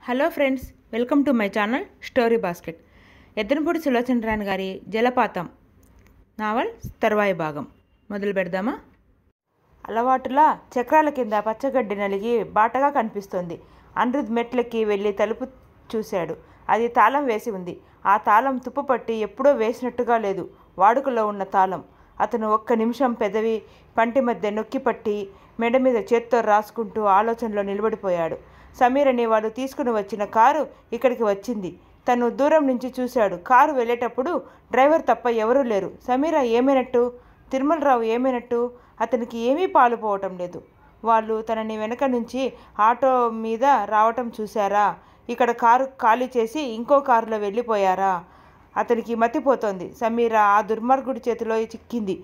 hello friends welcome to my channel story basket Yaddanapudi సులోచనరాయన్ గారి Jalapatham naval తర్వాయి భాగం మొదలు పెడదామా అలవాటులా చక్రాల కింద పచ్చగడ్డి నలిగి బాటగా కనిపిస్తోంది అనిరుద్ మెట్లకి వెళ్ళి తలుపు చూశాడు అది తాళం వేసి ఉంది ఆ తాళం తుప్పుపట్టి ఎప్పుడో వేసినట్టుగా లేదు వాడుకలో ఉన్న తాళం అతను ఒక్క నిమిషం పెదవి పంటి మధ్య నొక్కిపట్టి మెడ మీద చేత్తో రాసుకుంటూ ఆలోచనలో నిలబడిపోయాడు సమీర్ అనే వాడు తీసుకుని వచ్చిన కారు ఇక్కడికి వచ్చింది తను దూరం నుంచి చూశాడు కారు వెళ్ళేటప్పుడు డ్రైవర్ తప్ప ఎవరూ లేరు సమీర ఏమైనట్టు తిరుమలరావు ఏమైనట్టు అతనికి ఏమీ పాలుపోవటం లేదు వాళ్ళు తనని వెనక నుంచి ఆటో మీద రావటం చూశారా ఇక్కడ కారు ఖాళీ చేసి ఇంకో కారులో వెళ్ళిపోయారా అతనికి మతిపోతోంది సమీర ఆ దుర్మార్గుడి చేతిలో చిక్కింది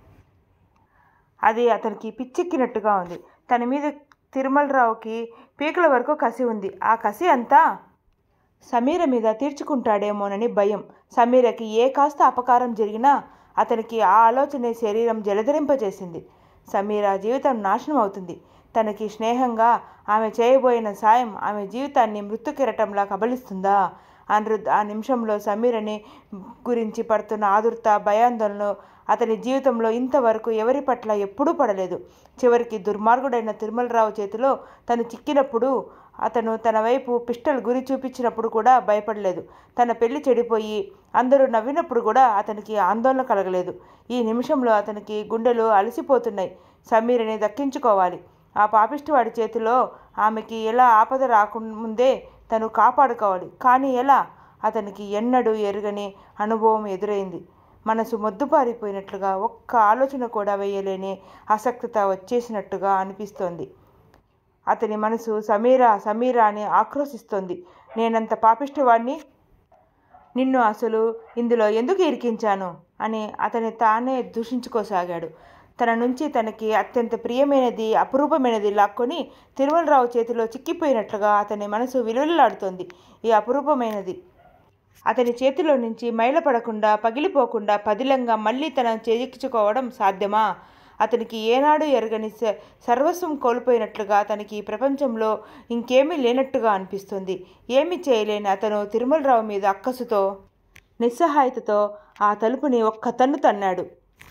అది అతనికి పిచ్చెక్కినట్టుగా ఉంది తన మీద తిరుమలరావుకి పీకల వరకు కసి ఉంది ఆ కసి అంతా సమీర మీద తీర్చుకుంటాడేమోనని భయం సమీరకి ఏ కాస్త అపకారం జరిగినా అతనికి ఆ ఆలోచనే శరీరం జలధరింపజేసింది సమీర జీవితం నాశనం అవుతుంది తనకి స్నేహంగా ఆమె చేయబోయిన సాయం ఆమె జీవితాన్ని మృత్యుకిరటంలా కబలిస్తుందా అనిరుద్ ఆ నిమిషంలో సమీరని గురించి పడుతున్న ఆదుర్త భయాందోళనలు అతని జీవితంలో ఇంతవరకు ఎవరి పట్ల ఎప్పుడూ పడలేదు చివరికి దుర్మార్గుడైన తిరుమలరావు చేతిలో తను చిక్కినప్పుడు అతను తన వైపు పిస్టల్ గురి చూపించినప్పుడు కూడా భయపడలేదు తన పెళ్లి చెడిపోయి అందరూ నవ్వినప్పుడు కూడా అతనికి ఆందోళన కలగలేదు ఈ నిమిషంలో అతనికి గుండెలు అలసిపోతున్నాయి సమీరని దక్కించుకోవాలి ఆ పాపిష్టివాడి చేతిలో ఆమెకి ఎలా ఆపద రాకముందే తను కాపాడుకోవాలి కానీ ఎలా అతనికి ఎన్నడూ ఎరుగని అనుభవం ఎదురైంది మనసు మొద్దుపారిపోయినట్లుగా ఒక్క ఆలోచన కూడా వేయలేని ఆసక్తత వచ్చేసినట్టుగా అనిపిస్తోంది అతని మనసు సమీరా సమీరా అని ఆక్రోశిస్తోంది నేనంత పాపిష్టివాడిని నిన్ను అసలు ఇందులో ఎందుకు ఇరికించాను అని అతని తానే దూషించుకోసాగాడు తన నుంచి తనకి అత్యంత ప్రియమైనది అపురూపమైనది లాక్కొని తిరుమలరావు చేతిలో చిక్కిపోయినట్లుగా అతని మనసు విలువలాడుతోంది ఈ అపురూపమైనది అతని చేతిలో నుంచి మైలపడకుండా పగిలిపోకుండా పదిలంగా మళ్ళీ తన చేజిక్చుకోవడం సాధ్యమా అతనికి ఏనాడు ఎరగని స- సర్వస్వం కోల్పోయినట్లుగా అతనికి ఈ ప్రపంచంలో ఇంకేమీ లేనట్టుగా అనిపిస్తుంది ఏమీ చేయలేని అతను తిరుమలరావు మీద అక్కసుతో నిస్సహాయతతో ఆ తలుపుని ఒక్క తన్ను తన్నాడు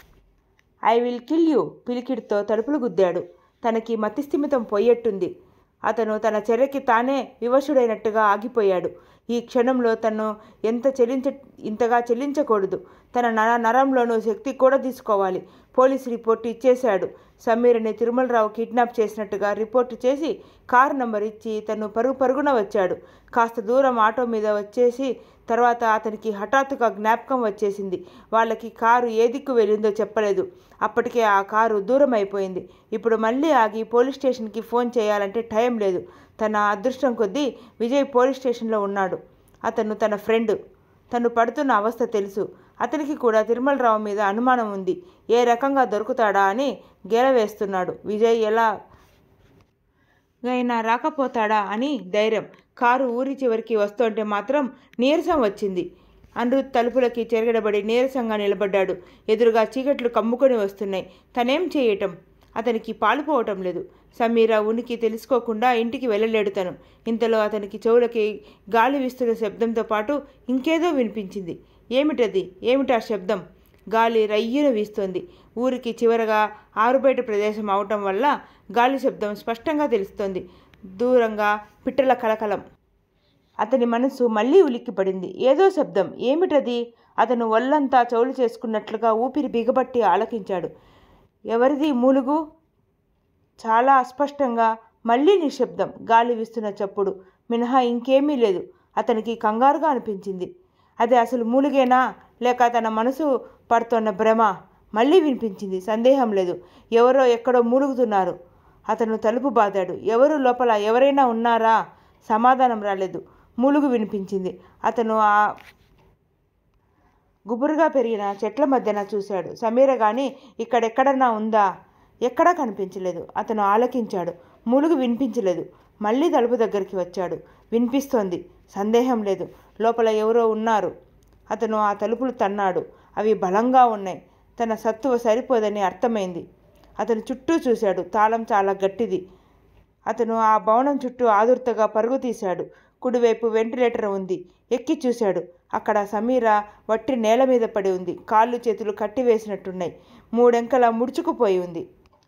ఐ విల్ కిల్ యూ పిలికిడితో తలుపులు గుద్దాడు తనకి మతిస్థిమితం పోయేట్టుంది అతను తన చర్యకి తానే వివశుడైనట్టుగా ఆగిపోయాడు ఈ క్షణంలో తను ఎంత చెల్లించ ఇంతగా చెల్లించకూడదు తన నర నరంలోనూ శక్తి కూడా తీసుకోవాలి పోలీసు రిపోర్టు ఇచ్చేశాడు సమీర్ని తిరుమలరావు కిడ్నాప్ చేసినట్టుగా రిపోర్టు చేసి కారు నంబర్ ఇచ్చి తను పరుగు పరుగున వచ్చాడు కాస్త దూరం ఆటో మీద వచ్చేసి తర్వాత అతనికి హఠాత్తుగా జ్ఞాపకం వచ్చేసింది వాళ్ళకి కారు ఏ దిక్కు వెళ్ళిందో చెప్పలేదు అప్పటికే ఆ కారు దూరం అయిపోయింది ఇప్పుడు మళ్ళీ ఆగి పోలీస్ స్టేషన్కి ఫోన్ చేయాలంటే టైం లేదు తన అదృష్టం కొద్దీ విజయ్ పోలీస్ స్టేషన్లో ఉన్నాడు అతను తన ఫ్రెండ్ తను పడుతున్న అవస్థ తెలుసు అతనికి కూడా తిరుమలరావు మీద అనుమానం ఉంది ఏ రకంగా దొరుకుతాడా అని గేల వేస్తున్నాడు విజయ్ ఎలా అయినా రాకపోతాడా అని ధైర్యం కారు ఊరి చివరికి వస్తుంటే మాత్రం నీరసం వచ్చింది అనిరుద్ తలుపులకి చెరగడబడి నీరసంగా నిలబడ్డాడు ఎదురుగా చీకట్లు కమ్ముకొని వస్తున్నాయి తనేం చేయటం అతనికి పాలుపోవటం లేదు సమీర ఉనికి తెలుసుకోకుండా ఇంటికి వెళ్ళలేడు తను ఇంతలో అతనికి చెవులకి గాలి వీస్తున్న శబ్దంతో పాటు ఇంకేదో వినిపించింది ఏమిటది ఏమిటా శబ్దం గాలి రయ్యున వీస్తోంది ఊరికి చివరగా ఆరుబయట ప్రదేశం అవటం వల్ల గాలి శబ్దం స్పష్టంగా తెలుస్తోంది దూరంగా పిట్టల కలకలం అతని మనసు మళ్ళీ ఉలిక్కిపడింది ఏదో శబ్దం ఏమిటది అతను ఒళ్ళంతా చౌలు చేసుకున్నట్లుగా ఊపిరి బిగబట్టి ఆలకించాడు ఎవరిది మూలుగు చాలా అస్పష్టంగా మళ్ళీ నిశ్శబ్దం గాలి వీస్తున్న చప్పుడు మినహా ఇంకేమీ లేదు అతనికి కంగారుగా అనిపించింది అది అసలు మూలిగేనా లేక తన మనసు పడుతున్న భ్రమ మళ్ళీ వినిపించింది సందేహం లేదు ఎవరో ఎక్కడో మూలుగుతున్నారు అతను తలుపు బాదాడు ఎవరు లోపల ఎవరైనా ఉన్నారా సమాధానం రాలేదు మూలుగు వినిపించింది అతను ఆ గుబురుగా పెరిగిన చెట్ల మధ్యన చూశాడు సమీర గాని ఇక్కడెక్కడన్నా ఉందా ఎక్కడా కనిపించలేదు అతను ఆలకించాడు మూలుగు వినిపించలేదు మళ్ళీ తలుపు దగ్గరికి వచ్చాడు వినిపిస్తోంది సందేహం లేదు లోపల ఎవరో ఉన్నారు అతను ఆ తలుపులు తన్నాడు అవి బలంగా ఉన్నాయి తన సత్తువ సరిపోదని అర్థమైంది అతను చుట్టూ చూశాడు తాళం చాలా గట్టిది అతను ఆ భవనం చుట్టూ ఆదుర్తగా పరుగు తీశాడు కుడివైపు వెంటిలేటర్ ఉంది ఎక్కి చూశాడు అక్కడ సమీర వట్టి నేల మీద పడి ఉంది కాళ్ళు చేతులు కట్టివేసినట్టున్నాయి మూడెంకల ముడుచుకుపోయి ఉంది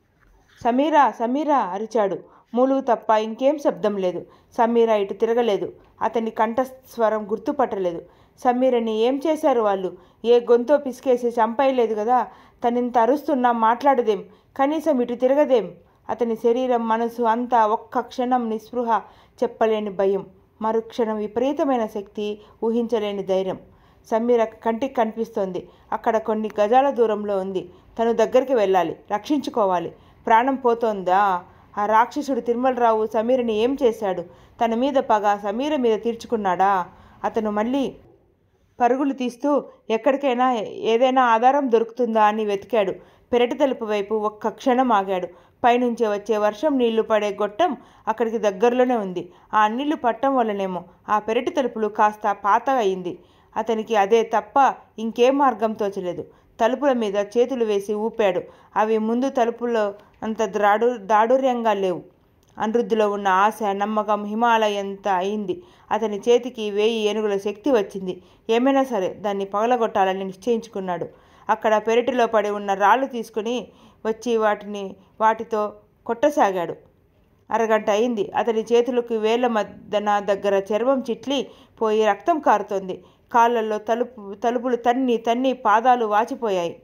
సమీరా సమీరా అరిచాడు మూలుగు తప్ప ఇంకేం శబ్దం లేదు సమీరా ఇటు తిరగలేదు అతని కంఠస్వరం గుర్తుపట్టలేదు సమీరని ఏం చేశారు వాళ్ళు ఏ గొంతో పిసికేసి చంపేయలేదు కదా తనింత అరుస్తున్నా మాట్లాడదేం కనీసం ఇటు తిరగదేం అతని శరీరం మనసు అంతా ఒక్క క్షణం నిస్పృహ చెప్పలేని భయం మరుక్షణం విపరీతమైన శక్తి ఊహించలేని ధైర్యం సమీర కంటికి కనిపిస్తోంది అక్కడ కొన్ని గజాల దూరంలో ఉంది తను దగ్గరికి వెళ్ళాలి రక్షించుకోవాలి ప్రాణం పోతోందా ఆ రాక్షసుడు తిరుమలరావు సమీరని ఏం చేశాడు తన మీద పగ సమీర మీద తీర్చుకున్నాడా అతను మళ్ళీ పరుగులు తీస్తూ ఎక్కడికైనా ఏదైనా ఆధారం దొరుకుతుందా అని వెతికాడు పెరటి తలుపు వైపు ఒక్క క్షణం ఆగాడు పైనుంచి వచ్చే వర్షం నీళ్లు పడే గొట్టం అక్కడికి దగ్గరలోనే ఉంది ఆ నీళ్లు పట్టం వల్లనేమో ఆ పెరటి తలుపులు కాస్త పాత అయింది అతనికి అదే తప్ప ఇంకేం మార్గం తోచలేదు తలుపుల మీద చేతులు వేసి ఊపాడు అవి ముందు తలుపులో అంత ద్రాడు దాడుర్యంగా లేవు అనిరుద్ధిలో ఉన్న ఆశ నమ్మకం హిమాలయంత అయింది అతని చేతికి వేయి ఏనుగుల శక్తి వచ్చింది ఏమైనా సరే దాన్ని పగలగొట్టాలని నిశ్చయించుకున్నాడు అక్కడ పెరటిలో పడి ఉన్న రాళ్ళు తీసుకుని వచ్చి వాటిని వాటితో కొట్టసాగాడు అరగంట అయింది అతని చేతులకు వేళ్ల మద్దన దగ్గర చర్మం చిట్లి పోయి రక్తం కారుతోంది కాళ్ళల్లో తలుపు తలుపులు తన్ని తన్ని పాదాలు వాచిపోయాయి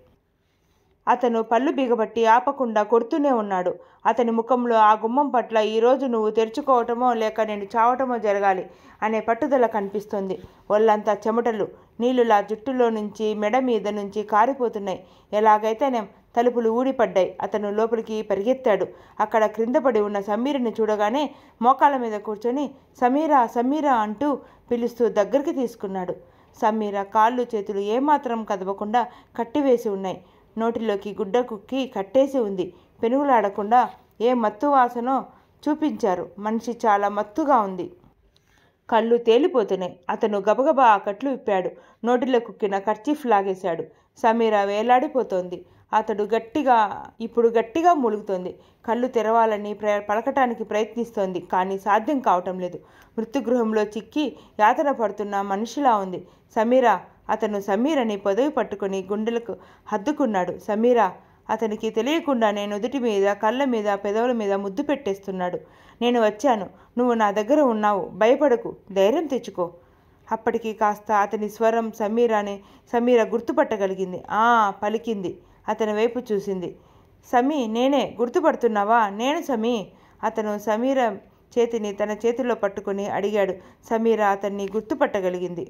అతను పళ్ళు బిగబట్టి ఆపకుండా కొడుతూనే ఉన్నాడు అతని ముఖంలో ఆ గుమ్మం పట్ల ఈరోజు నువ్వు తెరుచుకోవటమో లేక నేను చావటమో జరగాలి అనే పట్టుదల కనిపిస్తుంది ఒళ్ళంతా చెమటలు నీళ్లులా జుట్టులో నుంచి మెడ మీద నుంచి కారిపోతున్నాయి ఎలాగైతేనేం తలుపులు ఊడిపడ్డాయి అతను లోపలికి పరిగెత్తాడు అక్కడ క్రింద పడి ఉన్న సమీరని చూడగానే మోకాళ్ళ మీద కూర్చొని సమీరా సమీరా అంటూ పిలుస్తూ దగ్గరికి తీసుకున్నాడు సమీర కాళ్ళు చేతులు ఏమాత్రం కదపకుండా కట్టివేసి ఉన్నాయి నోటిలోకి గుడ్డ కుక్కి కట్టేసి ఉంది పెనుగులాడకుండా ఏ మత్తు వాసనో చూపించారు మనిషి చాలా మత్తుగా ఉంది కళ్ళు తేలిపోతున్నాయి అతను గబగబా ఆ కట్లు విప్పాడు నోటిలో కుక్కిన కర్చీఫ్ లాగేశాడు సమీర వేలాడిపోతోంది అతడు గట్టిగా ఇప్పుడు గట్టిగా మూలుగుతోంది కళ్ళు తెరవాలని ప్ర పలకటానికి ప్రయత్నిస్తోంది కానీ సాధ్యం కావటం లేదు మృత్యుగృహంలో చిక్కి యాతన పడుతున్న మనిషిలా ఉంది సమీరా అతను సమీరని పదవి పట్టుకుని గుండెలకు హద్దుకున్నాడు సమీరా అతనికి తెలియకుండానే నుదుటి మీద కళ్ళ మీద పెదవుల మీద ముద్దు పెట్టేస్తున్నాడు నేను వచ్చాను నువ్వు నా దగ్గర ఉన్నావు భయపడకు ధైర్యం తెచ్చుకో అప్పటికి కాస్త అతని స్వరం సమీరాని సమీర గుర్తుపట్టగలిగింది ఆ పలికింది అతని వైపు చూసింది సమీ నేనే గుర్తుపడుతున్నావా నేను సమీ అతను సమీర చేతిని తన చేతిలో పట్టుకుని అడిగాడు సమీర అతన్ని గుర్తుపట్టగలిగింది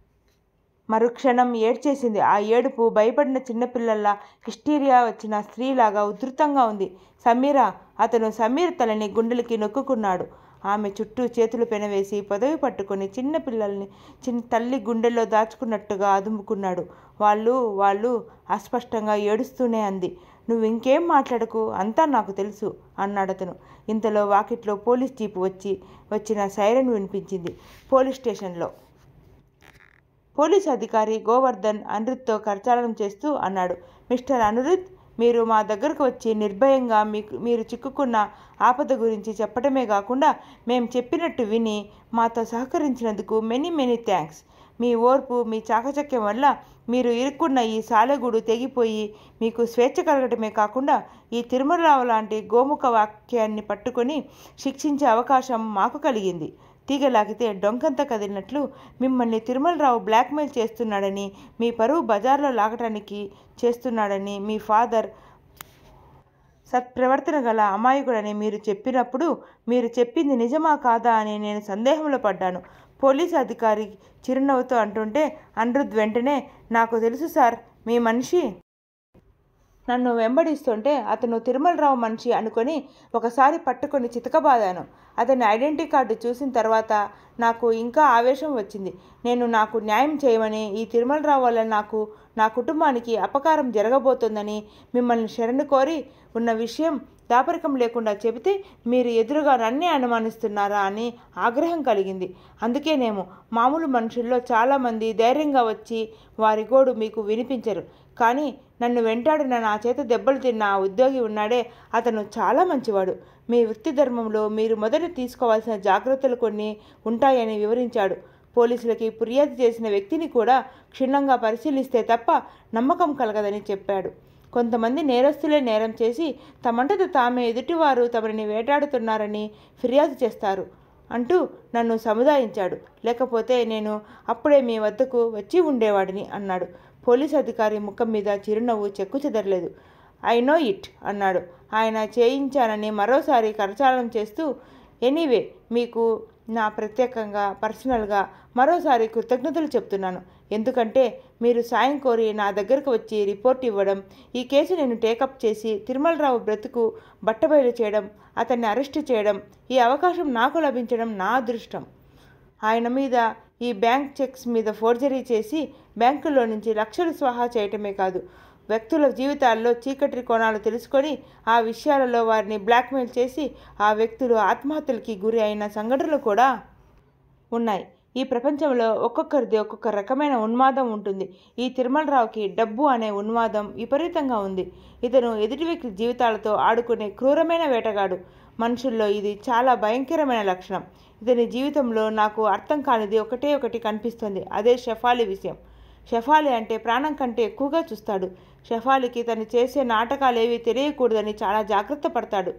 మరుక్షణం ఏడ్చేసింది ఆ ఏడుపు భయపడిన చిన్నపిల్లల్లా హిస్టీరియా వచ్చిన స్త్రీలాగా ఉధృతంగా ఉంది సమీర అతను సమీర్ తలని గుండెలకి నొక్కుకున్నాడు ఆమె చుట్టూ చేతులు పెనవేసి పదవి పట్టుకొని చిన్న పిల్లల్ని చిన్న తల్లి గుండెల్లో దాచుకున్నట్టుగా అదుముకున్నాడు వాళ్ళు వాళ్ళు అస్పష్టంగా ఏడుస్తూనే అంది నువ్వు ఇంకేం మాట్లాడకు అంతా నాకు తెలుసు అన్నాడు అతను ఇంతలో వాకిట్లో పోలీస్ జీపు వచ్చి వచ్చిన సైరన్ వినిపించింది పోలీస్ స్టేషన్లో పోలీస్ అధికారి గోవర్ధన్ అనిరుద్తో కరచాలనం చేస్తూ అన్నాడు మిస్టర్ అనిరుద్ మీరు మా దగ్గరకు వచ్చి నిర్భయంగా మీకు మీరు చిక్కుకున్న ఆపద గురించి చెప్పటమే కాకుండా మేము చెప్పినట్టు విని మాతో సహకరించినందుకు మెనీ మెనీ థ్యాంక్స్ మీ ఓర్పు మీ చాకచక్యం వల్ల మీరు ఇరుక్కున్న ఈ సాలెగూడు తెగిపోయి మీకు స్వేచ్ఛ కలగటమే కాకుండా ఈ తిరుమలరావు లాంటి గోముఖ వాక్యాన్ని పట్టుకొని శిక్షించే అవకాశం మాకు కలిగింది తీగలాగితే డొంకంత కదిలినట్లు మిమ్మల్ని తిరుమలరావు బ్లాక్మెయిల్ చేస్తున్నాడని మీ పరువు బజార్లో లాగటానికి చేస్తున్నాడని మీ ఫాదర్ సత్ప్రవర్తన గల అమాయకుడని మీరు చెప్పినప్పుడు మీరు చెప్పింది నిజమా కాదా అని నేను సందేహంలో పడ్డాను పోలీస్ అధికారి చిరునవ్వుతో అంటుంటే అనిరుద్ వెంటనే నాకు తెలుసు సార్ మీ మనిషి నన్ను వెంబడిస్తుంటే అతను తిరుమలరావు మనిషి అనుకొని ఒకసారి పట్టుకొని చితకబాదాను అతని ఐడెంటిటీ కార్డు చూసిన తర్వాత నాకు ఇంకా ఆవేశం వచ్చింది నేను నాకు న్యాయం చేయమని ఈ తిరుమలరావు వల్ల నాకు నా కుటుంబానికి అపకారం జరగబోతోందని మిమ్మల్ని శరణు కోరి ఉన్న విషయం దాపరికం లేకుండా చెబితే మీరు ఎదురుగా నన్నే అనుమానిస్తున్నారా అని ఆగ్రహం కలిగింది అందుకేనేమో మామూలు మనుషుల్లో చాలామంది ధైర్యంగా వచ్చి వారి గోడు మీకు వినిపించరు కానీ నన్ను వెంటాడిన నా చేత దెబ్బలు తిన్న ఆ ఉద్యోగి ఉన్నాడే అతను చాలా మంచివాడు మీ వృత్తి ధర్మంలో మీరు మొదట తీసుకోవాల్సిన జాగ్రత్తలు కొన్ని ఉంటాయని వివరించాడు పోలీసులకి ఫిర్యాదు చేసిన వ్యక్తిని కూడా క్షుణ్ణంగా పరిశీలిస్తే తప్ప నమ్మకం కలగదని చెప్పాడు కొంతమంది నేరస్తులే నేరం చేసి తమంతట తామే ఎదుటివారు తమని వేటాడుతున్నారని ఫిర్యాదు చేస్తారు అంటూ నన్ను సముదాయించాడు లేకపోతే నేను అప్పుడే మీ వద్దకు వచ్చి ఉండేవాడిని అన్నాడు పోలీస్ అధికారి ముఖం మీద చిరునవ్వు చెక్కు చెదరలేదు ఐ నో ఇట్ అన్నాడు ఆయన చేయించానని మరోసారి కరచాలనం చేస్తూ ఎనీవే మీకు నా ప్రత్యేకంగా పర్సనల్గా మరోసారి కృతజ్ఞతలు చెప్తున్నాను ఎందుకంటే మీరు సాయం కోరి నా దగ్గరకు వచ్చి రిపోర్ట్ ఇవ్వడం ఈ కేసు నేను టేకప్ చేసి తిరుమలరావు బ్రతుకు బట్టబయలు చేయడం అతన్ని అరెస్టు చేయడం ఈ అవకాశం నాకు లభించడం నా అదృష్టం ఆయన మీద ఈ బ్యాంక్ చెక్స్ మీద ఫోర్జరీ చేసి బ్యాంకులో నుంచి లక్షలు స్వాహా చేయటమే కాదు వ్యక్తుల జీవితాల్లో చీకటి కోణాలు తెలుసుకొని ఆ విషయాలలో వారిని బ్లాక్మెయిల్ చేసి ఆ వ్యక్తులు ఆత్మహత్యలకి గురి అయిన సంఘటనలు కూడా ఉన్నాయి ఈ ప్రపంచంలో ఒక్కొక్కరిది ఒక్కొక్క రకమైన ఉన్మాదం ఉంటుంది ఈ తిరుమలరావుకి డబ్బు అనే ఉన్మాదం విపరీతంగా ఉంది ఇతను ఎదుటి వ్యక్తి జీవితాలతో ఆడుకునే క్రూరమైన వేటగాడు మనుషుల్లో ఇది చాలా భయంకరమైన లక్షణం ఇతని జీవితంలో నాకు అర్థం కానిది ఒకటే ఒకటి కనిపిస్తుంది అదే షెఫాలి విషయం షెఫాలి అంటే ప్రాణం కంటే ఎక్కువగా చూస్తాడు షెఫాలికి తను చేసే నాటకాలేవి తెలియకూడదని చాలా జాగ్రత్త పడతాడు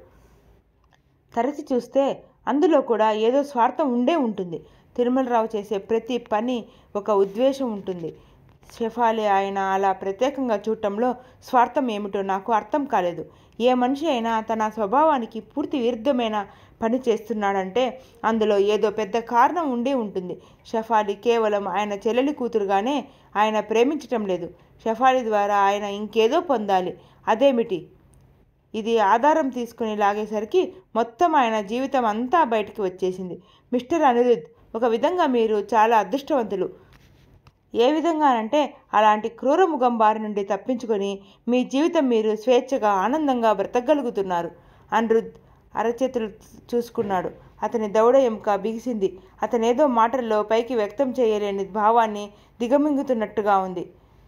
తరచి చూస్తే అందులో కూడా ఏదో స్వార్థం ఉండే ఉంటుంది తిరుమలరావు చేసే ప్రతి పని ఒక ఉద్వేషం ఉంటుంది షెఫాలి ఆయన అలా ప్రత్యేకంగా చూడటంలో స్వార్థం ఏమిటో నాకు అర్థం కాలేదు ఏ మనిషి అయినా తన స్వభావానికి పూర్తి విరుద్ధమైన పని చేస్తున్నాడంటే అందులో ఏదో పెద్ద కారణం ఉండే ఉంటుంది షఫాలి కేవలం ఆయన చెల్లెలి కూతురుగానే ఆయన ప్రేమించటం లేదు షఫాలి ద్వారా ఆయన ఇంకేదో పొందాలి అదేమిటి ఇది ఆధారం తీసుకుని లాగేసరికి మొత్తం ఆయన జీవితం అంతా బయటికి వచ్చేసింది మిస్టర్ అనిరుద్ ఒక విధంగా మీరు చాలా అదృష్టవంతులు ఏ విధంగానంటే అలాంటి క్రూర ముఖం బారి నుండి తప్పించుకొని మీ జీవితం మీరు స్వేచ్ఛగా ఆనందంగా బ్రతకగలుగుతున్నారు అనిరుద్ అరచేతులు చూసుకున్నాడు అతని దౌడ ఎముక బిగిసింది అతనేదో మాటల్లో పైకి వ్యక్తం చేయలేని భావాన్ని దిగమింగుతున్నట్టుగా ఉంది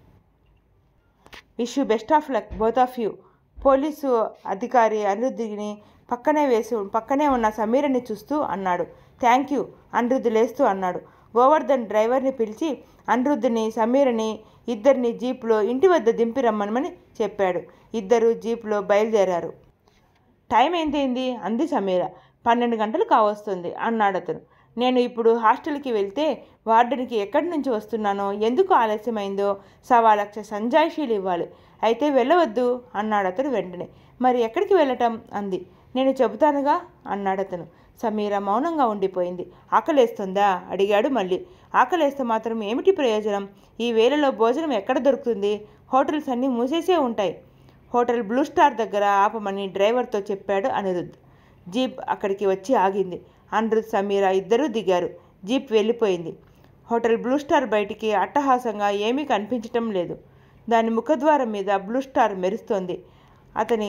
wish you best of luck both of you police అధికారి అనిరుద్ధిని పక్కనే వేసి పక్కనే ఉన్న సమీరని చూస్తూ అన్నాడు థ్యాంక్ యూ అనిరుద్ధ్ లేస్తూ అన్నాడు గోవర్ధన్ డ్రైవర్ని పిలిచి అనిరుద్ధిని సమీరని ఇద్దరిని జీప్లో ఇంటి వద్ద దింపి రమ్మనమని చెప్పాడు ఇద్దరు జీప్లో బయలుదేరారు టైం ఏంటైంది అంది సమీర పన్నెండు గంటలు కావస్తుంది అన్నాడు అతను నేను ఇప్పుడు హాస్టల్కి వెళ్తే వార్డెన్కి ఎక్కడి నుంచి వస్తున్నానో ఎందుకు ఆలస్యమైందో సవా లక్ష సంజాయిషీలు ఇవ్వాలి అయితే వెళ్ళవద్దు అన్నాడు అతను వెంటనే మరి ఎక్కడికి వెళ్ళటం అంది నేను చెబుతానుగా అన్నాడు అతను సమీర మౌనంగా ఉండిపోయింది ఆకలేస్తుందా అడిగాడు మళ్ళీ ఆకలేస్తే మాత్రం ఏమిటి ప్రయోజనం ఈ వేళలో భోజనం ఎక్కడ దొరుకుతుంది హోటల్స్ అన్నీ మూసేసే ఉంటాయి హోటల్ బ్లూ స్టార్ దగ్గర ఆపమని డ్రైవర్తో చెప్పాడు అనిరుద్ జీప్ అక్కడికి వచ్చి ఆగింది అనిరుద్ సమీర ఇద్దరూ దిగారు జీప్ వెళ్ళిపోయింది హోటల్ బ్లూ స్టార్ బయటికి అట్టహాసంగా ఏమీ కనిపించటం లేదు దాని ముఖద్వారం మీద బ్లూ స్టార్ మెరుస్తోంది అతని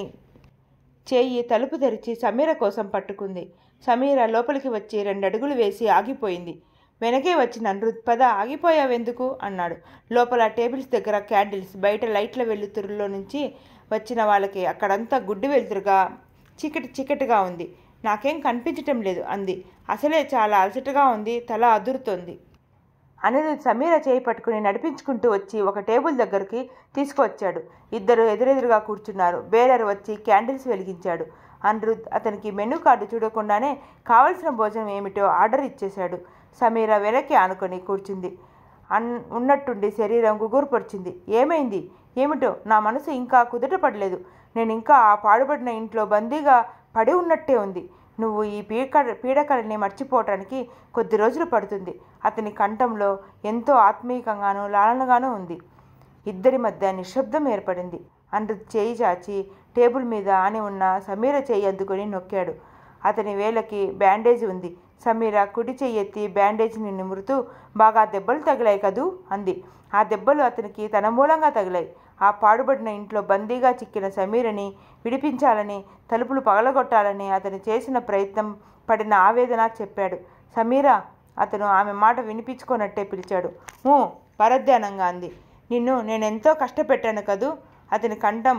చేయి తలుపు తెరిచి సమీర కోసం పట్టుకుంది సమీర లోపలికి వచ్చి రెండు అడుగులు వేసి ఆగిపోయింది వెనకే వచ్చిన అనిరుద్ పద ఆగిపోయావెందుకు అన్నాడు లోపల టేబుల్స్ దగ్గర క్యాండిల్స్ బయట లైట్ల వెలుతురులో నుంచి వచ్చిన వాళ్ళకి అక్కడంతా గుడ్డి వెలుతురుగా చీకటి చీకటిగా ఉంది నాకేం కనిపించటం లేదు అంది అసలే చాలా అలసటగా ఉంది తల అదురుతోంది అనిరుద్ సమీర చేయి పట్టుకుని నడిపించుకుంటూ వచ్చి ఒక టేబుల్ దగ్గరికి తీసుకువచ్చాడు ఇద్దరు ఎదురెదురుగా కూర్చున్నారు బేరర్ వచ్చి క్యాండిల్స్ వెలిగించాడు అనిరుద్ అతనికి మెనూ కార్డు చూడకుండానే కావలసిన భోజనం ఏమిటో ఆర్డర్ ఇచ్చేశాడు సమీర వెనక్కి ఆనుకొని కూర్చుంది అన్ ఉన్నట్టుండి శరీరం గుగురుపొడిచింది ఏమైంది ఏమిటో నా మనసు ఇంకా కుదుట పడలేదు నేను ఇంకా ఆ పాడుపడిన ఇంట్లో బందీగా పడి ఉన్నట్టే ఉంది నువ్వు ఈ పీక పీడకలని మర్చిపోవటానికి కొద్ది రోజులు పడుతుంది అతని కంఠంలో ఎంతో ఆత్మీయంగానూ లాలనగానూ ఉంది ఇద్దరి మధ్య నిశ్శబ్దం ఏర్పడింది అందు చేయి చాచి టేబుల్ మీద ఆని ఉన్న సమీర చేయి అందుకొని నొక్కాడు అతని వేలకి బ్యాండేజ్ ఉంది సమీర కుడి చెయ్యి ఎత్తి బ్యాండేజ్ని నిమురుతూ బాగా దెబ్బలు తగిలాయి కదూ అంది ఆ దెబ్బలు అతనికి తన మూలంగా తగిలాయి ఆ పాడుబడిన ఇంట్లో బందీగా చిక్కిన సమీరని విడిపించాలని తలుపులు పగలగొట్టాలని అతను చేసిన ప్రయత్నం పడిన ఆవేదన చెప్పాడు సమీరా అతను ఆమె మాట వినిపించుకోనట్టే పిలిచాడు ఊ పరధ్యానంగా అంది నిన్ను నేనెంతో కష్టపెట్టాను కదూ అతని కంఠం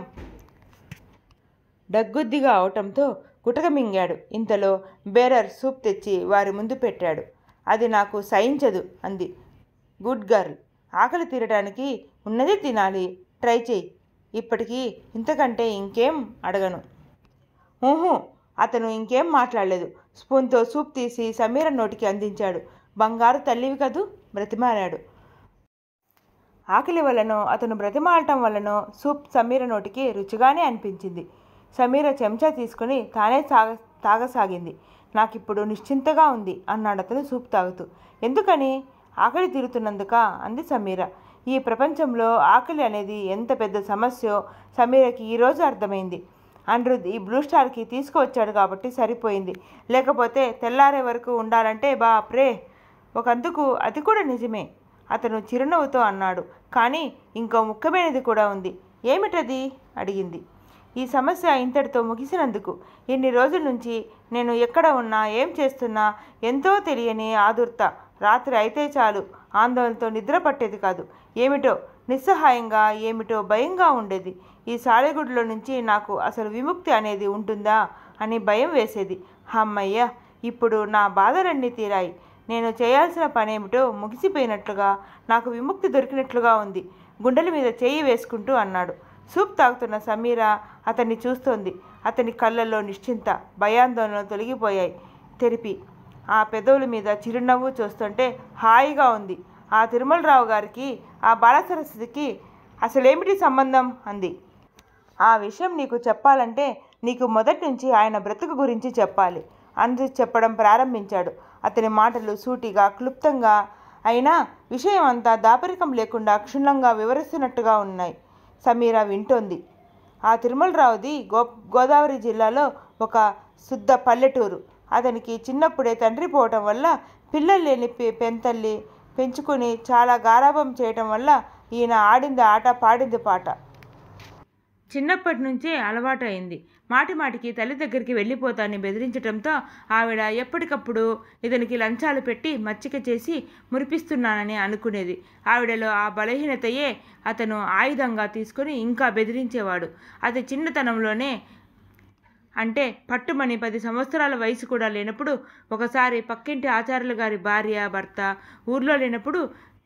డగ్గుద్దిగా అవటంతో గుటక మింగాడు ఇంతలో బేరర్ సూప్ తెచ్చి వారి ముందు పెట్టాడు అది నాకు సహించదు అంది గుడ్ గర్ల్ ఆకలి తీరడానికి ఉన్నదే తినాలి ట్రై చేయి ఇప్పటికీ ఇంతకంటే ఇంకేం అడగను ఊహు అతను ఇంకేం మాట్లాడలేదు స్పూన్తో సూప్ తీసి సమీర నోటికి అందించాడు బంగారు తల్లివి కదూ బ్రతిమాలాడు ఆకలి వల్లనో అతను బ్రతిమాలటం వల్లనో సూప్ సమీర నోటికి రుచిగానే అనిపించింది సమీర చెంచా తీసుకుని తానే తాగ తాగసాగింది నాకిప్పుడు నిశ్చింతగా ఉంది అన్నాడు అతను సూప్ తాగుతూ ఎందుకని ఆకలి తీరుతున్నందుక అంది సమీర ఈ ప్రపంచంలో ఆకలి అనేది ఎంత పెద్ద సమస్యో సమీరకి ఈరోజు అర్థమైంది అనిరుద్ ఈ బ్లూ స్టార్కి తీసుకువచ్చాడు కాబట్టి సరిపోయింది లేకపోతే తెల్లారే వరకు ఉండాలంటే బాప్రే ఒకందుకు అది కూడా నిజమే అతను చిరునవ్వుతో అన్నాడు కానీ ఇంకో ముఖ్యమైనది కూడా ఉంది ఏమిటది అడిగింది ఈ సమస్య ఇంతటితో ముగిసినందుకు ఇన్ని రోజుల నుంచి నేను ఎక్కడ ఉన్నా ఏం చేస్తున్నా ఎంతో తెలియని ఆదుర్త రాత్రి అయితే చాలు ఆందోళనతో నిద్ర పట్టేది కాదు ఏమిటో నిస్సహాయంగా ఏమిటో భయంగా ఉండేది ఈ సాలెగుడిలో నుంచి నాకు అసలు విముక్తి అనేది ఉంటుందా అని భయం వేసేది అమ్మయ్య ఇప్పుడు నా బాధలన్నీ తీరాయి నేను చేయాల్సిన పనేమిటో ముగిసిపోయినట్లుగా నాకు విముక్తి దొరికినట్లుగా ఉంది గుండెల మీద చేయి వేసుకుంటూ అన్నాడు సూప్ తాగుతున్న సమీర అతన్ని చూస్తోంది అతని కళ్ళల్లో నిశ్చింత భయాందోళనలు తొలగిపోయాయి తెరిపి ఆ పెదవుల మీద చిరునవ్వు చూస్తుంటే హాయిగా ఉంది ఆ తిరుమలరావు గారికి ఆ బాలసరస్వతికి అసలేమిటి సంబంధం అంది ఆ విషయం నీకు చెప్పాలంటే నీకు మొదటి నుంచి ఆయన బ్రతుకు గురించి చెప్పాలి అందు చెప్పడం ప్రారంభించాడు అతని మాటలు సూటిగా క్లుప్తంగా అయినా విషయం అంతా దాపరికం లేకుండా క్షుణ్ణంగా వివరిస్తున్నట్టుగా ఉన్నాయి సమీర వింటోంది ఆ తిరుమలరావుది గో గోదావరి జిల్లాలో ఒక శుద్ధ పల్లెటూరు అతనికి చిన్నప్పుడే తండ్రి పోవటం వల్ల పిల్లలు లేని పె- పెంతల్లి పెంచుకుని చాలా గారాబం చేయటం వల్ల ఈయన ఆడింది ఆట పాడింది పాట చిన్నప్పటి నుంచే అలవాటు అయింది మాటి మాటికి తల్లి దగ్గరికి వెళ్ళిపోతానని బెదిరించడంతో ఆవిడ ఎప్పటికప్పుడు ఇతనికి లంచాలు పెట్టి మచ్చిక చేసి మురిపిస్తున్నానని అనుకునేది ఆవిడలో ఆ బలహీనతయే అతను ఆయుధంగా తీసుకొని ఇంకా బెదిరించేవాడు అది చిన్నతనంలోనే అంటే పట్టుమని పది సంవత్సరాల వయసు కూడా లేనప్పుడు ఒకసారి పక్కింటి ఆచార్యుల గారి భార్య భర్త ఊర్లో లేనప్పుడు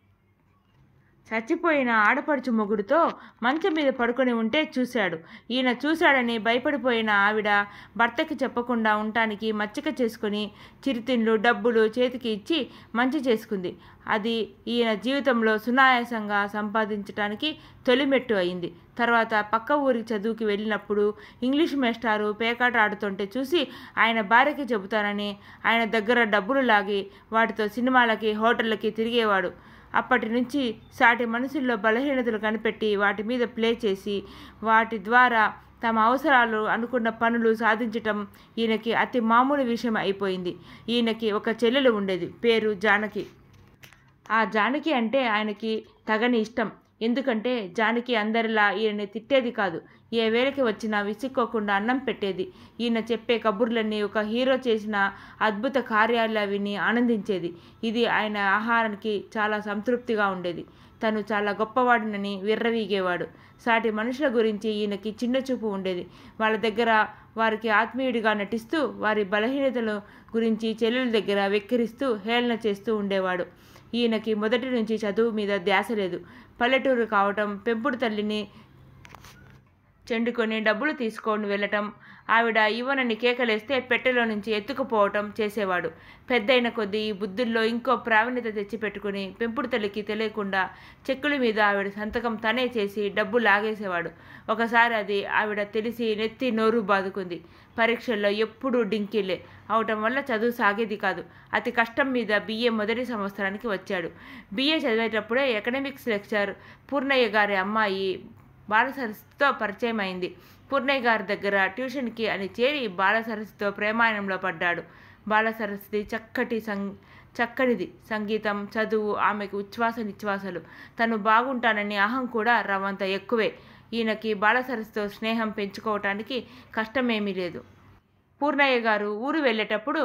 చచ్చిపోయిన ఆడపడుచు మొగుడుతో మంచం మీద పడుకొని ఉంటే చూశాడు ఈయన చూశాడని భయపడిపోయిన ఆవిడ భర్తకి చెప్పకుండా ఉండటానికి మచ్చిక చేసుకుని చిరుతిండ్లు డబ్బులు చేతికి ఇచ్చి మంచి చేసుకుంది అది ఈయన జీవితంలో సునాయాసంగా సంపాదించడానికి తొలిమెట్టు అయింది తర్వాత పక్క ఊరికి చదువుకి వెళ్ళినప్పుడు ఇంగ్లీష్ మేస్టారు పేకాట ఆడుతుంటే చూసి ఆయన భార్యకి చెబుతానని ఆయన దగ్గర డబ్బులు లాగి వాటితో సినిమాలకి హోటళ్ళకి తిరిగేవాడు అప్పటి నుంచి సాటి మనుషుల్లో బలహీనతలు కనిపెట్టి వాటి మీద ప్లే చేసి వాటి ద్వారా తమ అవసరాలు అనుకున్న పనులు సాధించటం ఈయనకి అతి మామూలు విషయం అయిపోయింది ఈయనకి ఒక చెల్లెలు ఉండేది పేరు జానకి ఆ జానకి అంటే ఆయనకి తగని ఇష్టం ఎందుకంటే జానకి అందరిలా ఈయనని తిట్టేది కాదు ఏ వేళకి వచ్చినా విసుక్కోకుండా అన్నం పెట్టేది ఈయన చెప్పే కబుర్లన్నీ ఒక హీరో చేసిన అద్భుత కార్యాల విని ఆనందించేది ఇది ఆయన ఆహారానికి చాలా సంతృప్తిగా ఉండేది తను చాలా గొప్పవాడినని విర్రవీగేవాడు సాటి మనుషుల గురించి ఈయనకి చిన్న చూపు ఉండేది వాళ్ళ దగ్గర వారికి ఆత్మీయుడిగా నటిస్తూ వారి బలహీనతల గురించి చెల్లెల దగ్గర వెక్కిరిస్తూ హేళన చేస్తూ ఉండేవాడు ఈయనకి మొదటి నుంచి చదువు మీద ధ్యాస లేదు పల్లెటూరు కావటం పెంపుడు తల్లిని చెండుకొని డబ్బులు తీసుకొని వెళ్ళటం ఆవిడ ఇవ్వనని కేకలేస్తే పెట్టెలో నుంచి ఎత్తుకుపోవటం చేసేవాడు పెద్దయిన కొద్దీ ఈ బుద్ధుల్లో ఇంకో ప్రావీణ్యత తెచ్చిపెట్టుకుని పెంపుడు తల్లికి తెలియకుండా చెక్కుల మీద ఆవిడ సంతకం తనే చేసి డబ్బు లాగేసేవాడు ఒకసారి అది ఆవిడ తెలిసి నెత్తి నోరు బాదుకుంది పరీక్షల్లో ఎప్పుడూ డింకిలే అవటం వల్ల చదువు సాగేది కాదు అతి కష్టం మీద బిఏ మొదటి సంవత్సరానికి వచ్చాడు బిఏ చదివేటప్పుడే ఎకనామిక్స్ లెక్చర్ పూర్ణయ్య గారి అమ్మాయి బాలసరస్సుతో పరిచయం అయింది పూర్ణయ్య గారి దగ్గర ట్యూషన్కి అని చేరి బాలసరస్సుతో ప్రేమాయణంలో పడ్డాడు బాలసరస్వతి చక్కటి సం చక్కనిది సంగీతం చదువు ఆమెకు ఉచ్ఛ్వాస నిశ్వాసలు తను బాగుంటానని అహం కూడా రవంత ఎక్కువే ఈయనకి బాలసరస్సుతో స్నేహం పెంచుకోవటానికి కష్టమేమీ లేదు పూర్ణయ్య గారు ఊరు వెళ్ళేటప్పుడు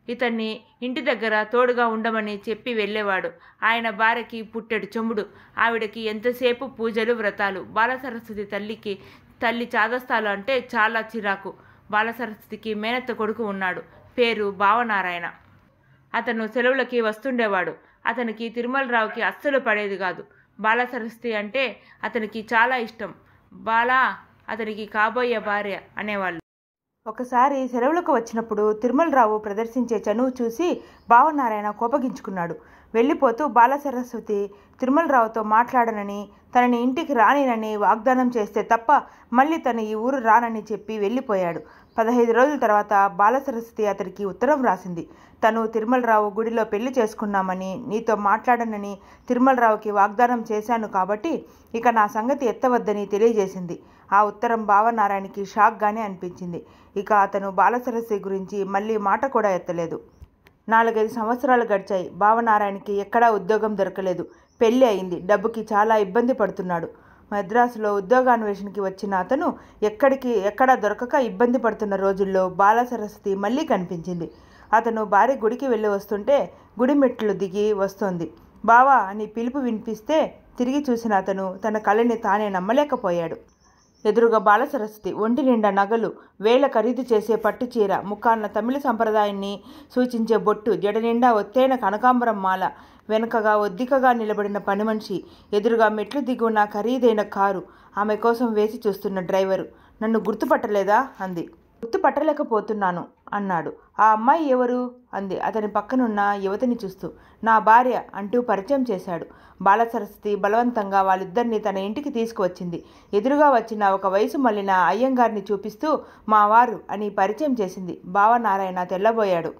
ఇతన్ని ఇంటి దగ్గర తోడుగా ఉండమని చెప్పి వెళ్ళేవాడు ఆయన భార్యకి పుట్టెడు చెముడు ఆవిడకి ఎంతసేపు పూజలు వ్రతాలు బాలసరస్వతి తల్లికి తల్లి చాదస్తాలు అంటే చాలా చిరాకు బాలసరస్వతికి మేనత్త కొడుకు ఉన్నాడు పేరు భావనారాయణ అతను సెలవులకి వస్తుండేవాడు అతనికి తిరుమలరావుకి అస్సలు పడేది కాదు బాలసరస్వతి అంటే అతనికి చాలా ఇష్టం బాల అతనికి కాబోయే భార్య అనేవాళ్ళు ఒకసారి సెలవులకు వచ్చినప్పుడు తిరుమలరావు ప్రదర్శించే చనువు చూసి భావనారాయణ కోపగించుకున్నాడు వెళ్ళిపోతూ బాలసరస్వతి తిరుమలరావుతో మాట్లాడనని తనని ఇంటికి రానినని వాగ్దానం చేస్తే తప్ప మళ్ళీ తను ఈ ఊరు రానని చెప్పి వెళ్ళిపోయాడు పదహైదు రోజుల తర్వాత బాలసరస్వతి అతనికి ఉత్తరం రాసింది తను తిరుమలరావు గుడిలో పెళ్లి చేసుకున్నామని నీతో మాట్లాడనని తిరుమలరావుకి వాగ్దానం చేశాను కాబట్టి ఇక నా సంగతి ఎత్తవద్దని తెలియజేసింది ఆ ఉత్తరం భావనారాయణకి షాక్గానే అనిపించింది ఇక అతను బాలసరస్వతి గురించి మళ్ళీ మాట కూడా ఎత్తలేదు నాలుగైదు సంవత్సరాలు గడిచాయి భావనారాయణకి ఎక్కడా ఉద్యోగం దొరకలేదు పెళ్ళి అయింది డబ్బుకి చాలా ఇబ్బంది పడుతున్నాడు మద్రాసులో ఉద్యోగాన్వేషణకి వచ్చిన అతను ఎక్కడికి ఎక్కడా దొరకక ఇబ్బంది పడుతున్న రోజుల్లో బాల సరస్వతి మళ్ళీ కనిపించింది అతను భార్య గుడికి వెళ్ళి వస్తుంటే గుడి మెట్లు దిగి వస్తోంది బావా అని పిలుపు వినిపిస్తే తిరిగి చూసిన అతను తన కళని తానే నమ్మలేకపోయాడు ఎదురుగా బాలసరస్వతి ఒంటి నిండా నగలు వేల ఖరీదు చేసే పట్టు చీర ముఖాన్న తమిళ సంప్రదాయాన్ని సూచించే బొట్టు జడ నిండా ఒత్తైన కనకాంబరం మాల వెనుకగా ఒద్దికగా నిలబడిన పని మనిషి ఎదురుగా మెట్లు దిగున్న ఖరీదైన కారు ఆమె కోసం వేసి చూస్తున్న డ్రైవరు నన్ను గుర్తుపట్టలేదా అంది గుర్తుపట్టలేకపోతున్నాను అన్నాడు ఆ అమ్మాయి ఎవరు అంది అతని పక్కనున్న యువతిని చూస్తూ నా భార్య అంటూ పరిచయం చేశాడు బాలసరస్వతి బలవంతంగా వాళ్ళిద్దరిని తన ఇంటికి తీసుకువచ్చింది ఎదురుగా వచ్చిన ఒక వయసు మళ్ళిన అయ్యంగారిని చూపిస్తూ మా వారు అని పరిచయం చేసింది బావనారాయణ తెల్లబోయాడు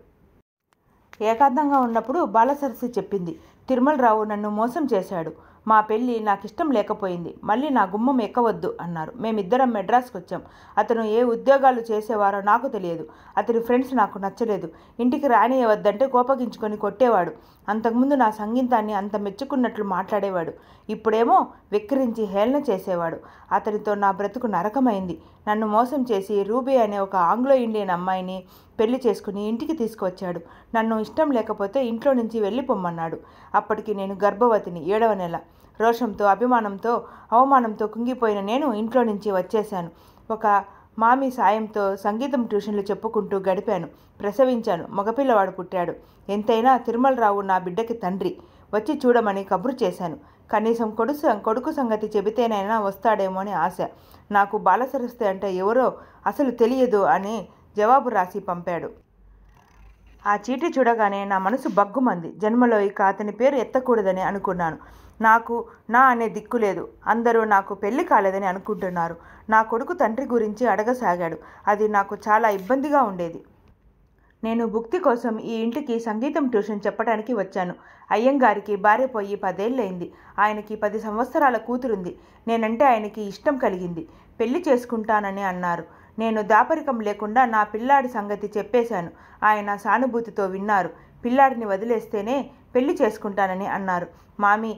ఏకాంతంగా ఉన్నప్పుడు బాలసరస్వతి చెప్పింది తిరుమలరావు నన్ను మోసం చేశాడు మా పెళ్ళి నాకు ఇష్టం లేకపోయింది మళ్ళీ నా గుమ్మం ఎక్కవద్దు అన్నారు మేమిద్దరం మెడ్రాస్కి వచ్చాం అతను ఏ ఉద్యోగాలు చేసేవారో నాకు తెలియదు అతని ఫ్రెండ్స్ నాకు నచ్చలేదు ఇంటికి రానియవద్దంటే కోపగించుకొని కొట్టేవాడు అంతకుముందు నా సంగీతాన్ని అంత మెచ్చుకున్నట్లు మాట్లాడేవాడు ఇప్పుడేమో వెక్కిరించి హేళన చేసేవాడు అతనితో నా బ్రతుకు నరకమైంది నన్ను మోసం చేసి రూబీ అనే ఒక ఆంగ్లో ఇండియన్ అమ్మాయిని పెళ్లి చేసుకుని ఇంటికి తీసుకువచ్చాడు నన్ను ఇష్టం లేకపోతే ఇంట్లో నుంచి వెళ్ళిపోమ్మన్నాడు అప్పటికి నేను గర్భవతిని ఏడవ నెల రోషంతో అభిమానంతో అవమానంతో కుంగిపోయిన నేను ఇంట్లో నుంచి వచ్చేశాను ఒక మామి సాయంతో సంగీతం ట్యూషన్లు చెప్పుకుంటూ గడిపాను ప్రసవించాను మగపిల్లవాడు పుట్టాడు ఎంతైనా తిరుమలరావు నా బిడ్డకి తండ్రి వచ్చి చూడమని కబురు చేశాను కనీసం కొడుకు కొడుకు సంగతి చెబితేనైనా వస్తాడేమో అని ఆశ నాకు బాలసరస్తి అంటే ఎవరో అసలు తెలియదు అని జవాబు రాసి పంపాడు ఆ చీటీ చూడగానే నా మనసు బగ్గుమంది జన్మలో ఇక అతని పేరు ఎత్తకూడదని అనుకున్నాను నాకు నా అనే దిక్కు లేదు అందరూ నాకు పెళ్లి కాలేదని అనుకుంటున్నారు నా కొడుకు తండ్రి గురించి అడగసాగాడు అది నాకు చాలా ఇబ్బందిగా ఉండేది నేను భుక్తి కోసం ఈ ఇంటికి సంగీతం ట్యూషన్ చెప్పడానికి వచ్చాను అయ్యంగారికి భార్య పోయి పదేళ్ళయింది ఆయనకి పది సంవత్సరాల కూతురుంది నేనంటే ఆయనకి ఇష్టం కలిగింది పెళ్లి చేసుకుంటానని అన్నారు నేను దాపరికం లేకుండా నా పిల్లాడి సంగతి చెప్పేశాను ఆయన సానుభూతితో విన్నారు పిల్లాడిని వదిలేస్తేనే పెళ్లి చేసుకుంటానని అన్నారు మామి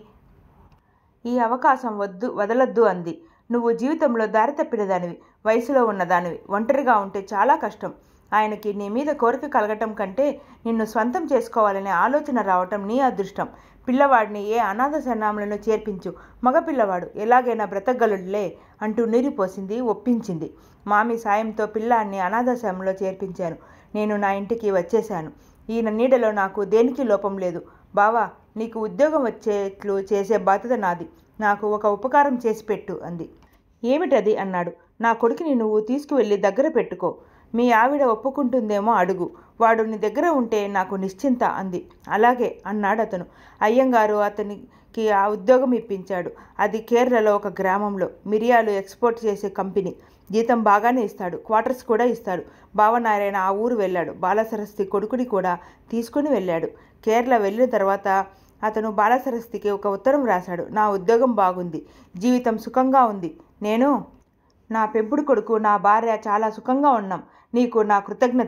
ఈ అవకాశం వద్దు వదలొద్దు అంది నువ్వు జీవితంలో దారి తప్పిన దానివి వయసులో ఉన్నదానివి ఒంటరిగా ఉంటే చాలా కష్టం ఆయనకి నీ మీద కోరిక కలగటం కంటే నిన్ను స్వంతం చేసుకోవాలనే ఆలోచన రావటం నీ అదృష్టం పిల్లవాడిని ఏ అనాథ శరణాములను చేర్పించు మగపిల్లవాడు ఎలాగైనా బ్రతకగలుడులే అంటూ నీరిపోసింది ఒప్పించింది మామి సాయంతో పిల్లాన్ని అనాథాశ్రమంలో చేర్పించాను నేను నా ఇంటికి వచ్చేశాను ఈయన నీడలో నాకు దేనికి లోపం లేదు బావా నీకు ఉద్యోగం వచ్చేట్లు చేసే బాధ్యత నాది నాకు ఒక ఉపకారం చేసి పెట్టు అంది ఏమిటది అన్నాడు నా కొడుకుని నువ్వు తీసుకువెళ్ళి దగ్గర పెట్టుకో మీ ఆవిడ ఒప్పుకుంటుందేమో అడుగు వాడు నీ దగ్గర ఉంటే నాకు నిశ్చింత అంది అలాగే అన్నాడు అతను అయ్యంగారు అతనికి ఆ ఉద్యోగం ఇప్పించాడు అది కేరళలో ఒక గ్రామంలో మిరియాలు ఎక్స్పోర్ట్ చేసే కంపెనీ జీతం బాగానే ఇస్తాడు క్వార్టర్స్ కూడా ఇస్తాడు భావనారాయణ ఆ ఊరు వెళ్ళాడు బాలసరస్తి కొడుకుని కూడా తీసుకుని వెళ్ళాడు కేరళ వెళ్ళిన తర్వాత అతను బాలసరస్తికి ఒక ఉత్తరం రాశాడు నా ఉద్యోగం బాగుంది జీవితం సుఖంగా ఉంది నేను నా పెంపుడు కొడుకు నా భార్య చాలా సుఖంగా ఉన్నాం నీకు నా కృతజ్ఞతలు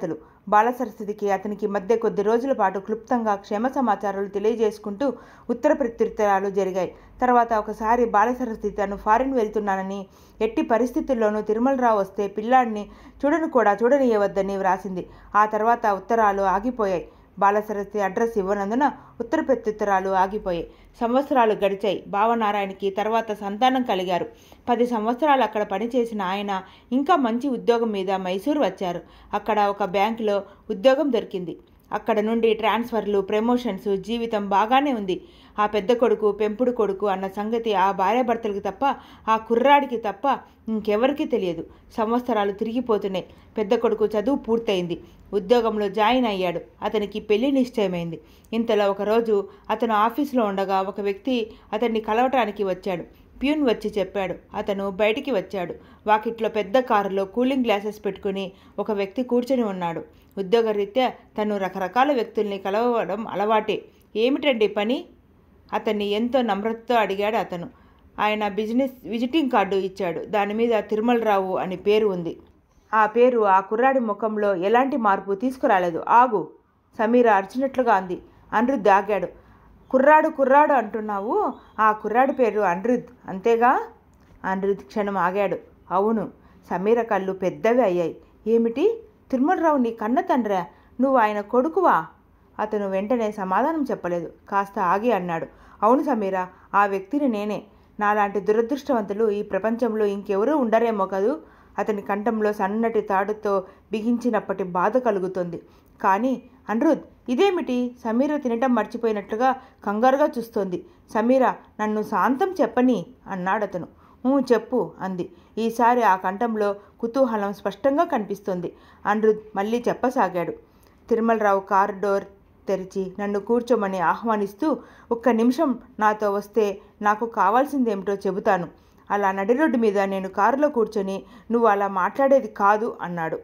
బాలసరస్వతికి అతనికి మధ్య కొద్ది రోజుల పాటు క్లుప్తంగా క్షేమ సమాచారాలు తెలియజేసుకుంటూ ఉత్తర ప్రత్యుత్తరాలు జరిగాయి తర్వాత ఒకసారి బాలసరస్వతి తను ఫారిన్ వెళ్తున్నానని ఎట్టి పరిస్థితుల్లోనూ తిరుమలరావు వస్తే పిల్లాడిని చూడను కూడా చూడనీయవద్దని వ్రాసింది ఆ తర్వాత ఉత్తరాలు ఆగిపోయాయి బాలసరస్వతి అడ్రస్ ఇవ్వనందున ఉత్తర ప్రత్యుత్తరాలు ఆగిపోయాయి సంవత్సరాలు గడిచాయి భావనారాయణకి తర్వాత సంతానం కలిగారు పది సంవత్సరాలు అక్కడ పనిచేసిన ఆయన ఇంకా మంచి ఉద్యోగం మీద మైసూరు వచ్చారు అక్కడ ఒక బ్యాంకులో ఉద్యోగం దొరికింది అక్కడ నుండి ట్రాన్స్ఫర్లు ప్రమోషన్స్ జీవితం బాగానే ఉంది ఆ పెద్ద కొడుకు పెంపుడు కొడుకు అన్న సంగతి ఆ భార్యాభర్తలకు తప్ప ఆ కుర్రాడికి తప్ప ఇంకెవరికీ తెలియదు సంవత్సరాలు తిరిగిపోతున్నాయి పెద్ద కొడుకు చదువు పూర్తయింది ఉద్యోగంలో జాయిన్ అయ్యాడు అతనికి పెళ్లి నిశ్చయమైంది ఇంతలో ఒకరోజు అతను ఆఫీసులో ఉండగా ఒక వ్యక్తి అతన్ని కలవటానికి వచ్చాడు ప్యూన్ వచ్చి చెప్పాడు అతను బయటికి వచ్చాడు వాకిట్లో పెద్ద కారులో కూలింగ్ గ్లాసెస్ పెట్టుకుని ఒక వ్యక్తి కూర్చొని ఉన్నాడు ఉద్యోగరీత్యా తను రకరకాల వ్యక్తుల్ని కలవడం అలవాటే ఏమిటండి పని అతన్ని ఎంతో నమ్రతతో అడిగాడు అతను ఆయన బిజినెస్ విజిటింగ్ కార్డు ఇచ్చాడు దాని మీద తిరుమలరావు అని పేరు ఉంది ఆ పేరు ఆ కుర్రాడి ముఖంలో ఎలాంటి మార్పు తీసుకురాలేదు ఆగు సమీర అరిచినట్లుగా అంది అనిరుద్ధ్ ఆగాడు కుర్రాడు కుర్రాడు అంటున్నావు ఆ కుర్రాడి పేరు అనిరుద్ధ్ అంతేగా అనిరుద్ధ్ క్షణం ఆగాడు అవును సమీర కళ్ళు పెద్దవి అయ్యాయి ఏమిటి తిరుమలరావు నీ కన్న తండ్రా నువ్వు ఆయన కొడుకువా అతను వెంటనే సమాధానం చెప్పలేదు కాస్త ఆగి అన్నాడు అవును సమీర ఆ వ్యక్తిని నేనే నాలాంటి దురదృష్టవంతులు ఈ ప్రపంచంలో ఇంకెవరూ ఉండరేమో కదూ అతని కంఠంలో సన్నటి తాడుతో బిగించినప్పటి బాధ కలుగుతుంది కానీ అనిరుద్ ఇదేమిటి సమీర తినటం మర్చిపోయినట్లుగా కంగారుగా చూస్తోంది సమీర నన్ను శాంతం చెప్పని అన్నాడతను "ఊ, చెప్పు అంది ఈసారి ఆ కంఠంలో కుతూహలం స్పష్టంగా కనిపిస్తోంది అనిరుద్ మళ్ళీ చెప్పసాగాడు తిరుమలరావు కారు డోర్ తెరిచి నన్ను కూర్చోమని ఆహ్వానిస్తూ ఒక్క నిమిషం నాతో వస్తే నాకు కావాల్సిందేమిటో చెబుతాను అలా నడి రోడ్డు మీద నేను కారులో కూర్చొని నువ్వు అలా మాట్లాడేది కాదు అన్నాడు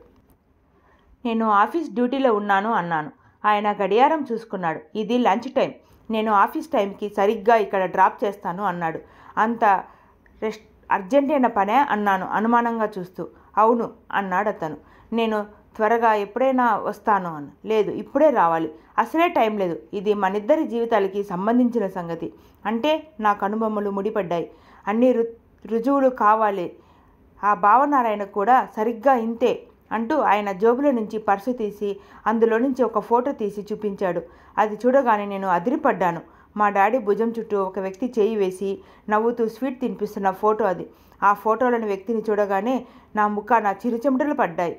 నేను ఆఫీస్ డ్యూటీలో ఉన్నాను అన్నాను ఆయన గడియారం చూసుకున్నాడు ఇది లంచ్ టైం నేను ఆఫీస్ టైంకి సరిగ్గా ఇక్కడ డ్రాప్ చేస్తాను అన్నాడు అంత రెస్ట్ అర్జెంటైన పనే అన్నాను అనుమానంగా చూస్తూ అవును అన్నాడు అతను నేను త్వరగా ఎప్పుడైనా వస్తాను అని లేదు ఇప్పుడే రావాలి అసలే టైం లేదు ఇది మనిద్దరి జీవితాలకి సంబంధించిన సంగతి అంటే నా కనుబొమ్మలు ముడిపడ్డాయి అన్ని రు రుజువులు కావాలి ఆ భావనారాయణ కూడా సరిగ్గా ఇంతే అంటూ ఆయన జోబులో నుంచి పర్సు తీసి అందులో నుంచి ఒక ఫోటో తీసి చూపించాడు అది చూడగానే నేను అదిరిపడ్డాను మా డాడీ భుజం చుట్టూ ఒక వ్యక్తి చేయి వేసి నవ్వుతూ స్వీట్ తినిపిస్తున్న ఫోటో అది ఆ ఫోటోలోని వ్యక్తిని చూడగానే నా ముఖ నా చిరుచెమటలు పడ్డాయి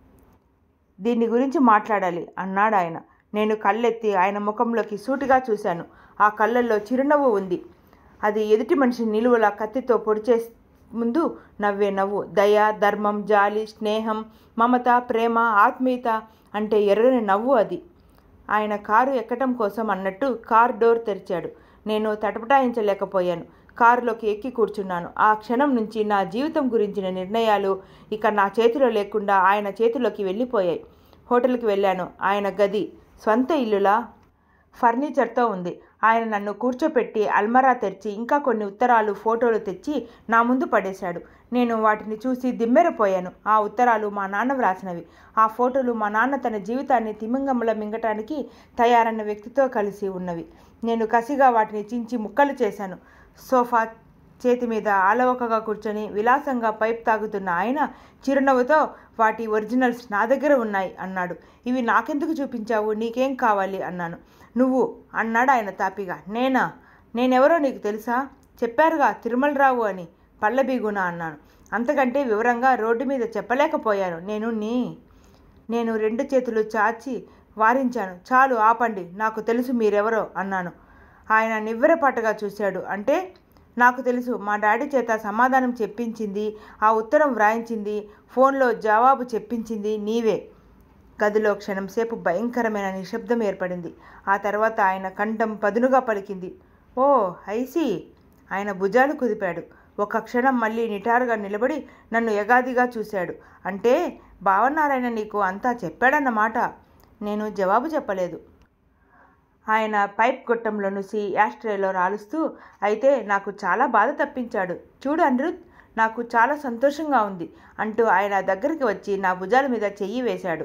దీని గురించి మాట్లాడాలి అన్నాడు ఆయన నేను కళ్ళెత్తి ఆయన ముఖంలోకి సూటిగా చూశాను ఆ కళ్ళల్లో చిరునవ్వు ఉంది అది ఎదుటి మనిషి నిలువల కత్తితో పొడిచే ముందు నవ్వే నవ్వు దయ ధర్మం జాలి స్నేహం మమత ప్రేమ ఆత్మీయత అంటే ఎర్రని నవ్వు అది ఆయన కారు ఎక్కటం కోసం అన్నట్టు కార్ డోర్ తెరిచాడు నేను తటపటాయించలేకపోయాను కారులోకి ఎక్కి కూర్చున్నాను ఆ క్షణం నుంచి నా జీవితం గురించిన నిర్ణయాలు ఇక నా చేతిలో లేకుండా ఆయన చేతిలోకి వెళ్ళిపోయాయి హోటల్కి వెళ్ళాను ఆయన గది స్వంత ఇల్లులా ఫర్నిచర్తో ఉంది ఆయన నన్ను కూర్చోపెట్టి అల్మరా తెరిచి ఇంకా కొన్ని ఉత్తరాలు ఫోటోలు తెచ్చి నా ముందు పడేశాడు నేను వాటిని చూసి దిమ్మెరపోయాను ఆ ఉత్తరాలు మా నాన్న వ్రాసినవి ఆ ఫోటోలు మా నాన్న తన జీవితాన్ని తిమింగంల మింగటానికి తయారైన వ్యక్తితో కలిసి ఉన్నవి నేను కసిగా వాటిని చించి ముక్కలు చేశాను సోఫా చేతి మీద ఆలవకగా కూర్చొని విలాసంగా పైప్ తాగుతున్న ఆయన చిరునవ్వుతో వాటి ఒరిజినల్స్ నా దగ్గర ఉన్నాయి అన్నాడు ఇవి నాకెందుకు చూపించావు నీకేం కావాలి అన్నాను నువ్వు అన్నాడు ఆయన తాపిగా నేనా నేనెవరో నీకు తెలుసా చెప్పారుగా తిరుమలరావు అని పల్లబీగున అన్నాను అంతకంటే వివరంగా రోడ్డు మీద చెప్పలేకపోయాను నేను నీ నేను రెండు చేతులు చాచి వారించాను చాలు ఆపండి నాకు తెలుసు మీరెవరో అన్నాను ఆయన నివ్వెరపాటుగా చూశాడు అంటే నాకు తెలుసు మా డాడీ చేత సమాధానం చెప్పించింది ఆ ఉత్తరం వ్రాయించింది ఫోన్లో జవాబు చెప్పించింది నీవే గదిలో క్షణంసేపు భయంకరమైన నిశ్శబ్దం ఏర్పడింది ఆ తర్వాత ఆయన కంఠం పదునుగా పలికింది ఓ ఐసి ఆయన భుజాలు కుదిపాడు ఒక క్షణం మళ్ళీ నిటారుగా నిలబడి నన్ను ఎగాదిగా చూశాడు అంటే భావనారాయణ నీకు అంతా చెప్పాడన్నమాట నేను జవాబు చెప్పలేదు ఆయన పైప్ గొట్టంలో నుసి యాస్ట్రేలో రాలుస్తూ అయితే నాకు చాలా బాధ తప్పించాడు చూడు అనిరుద్ నాకు చాలా సంతోషంగా ఉంది అంటూ ఆయన దగ్గరికి వచ్చి నా భుజాల మీద చెయ్యి వేశాడు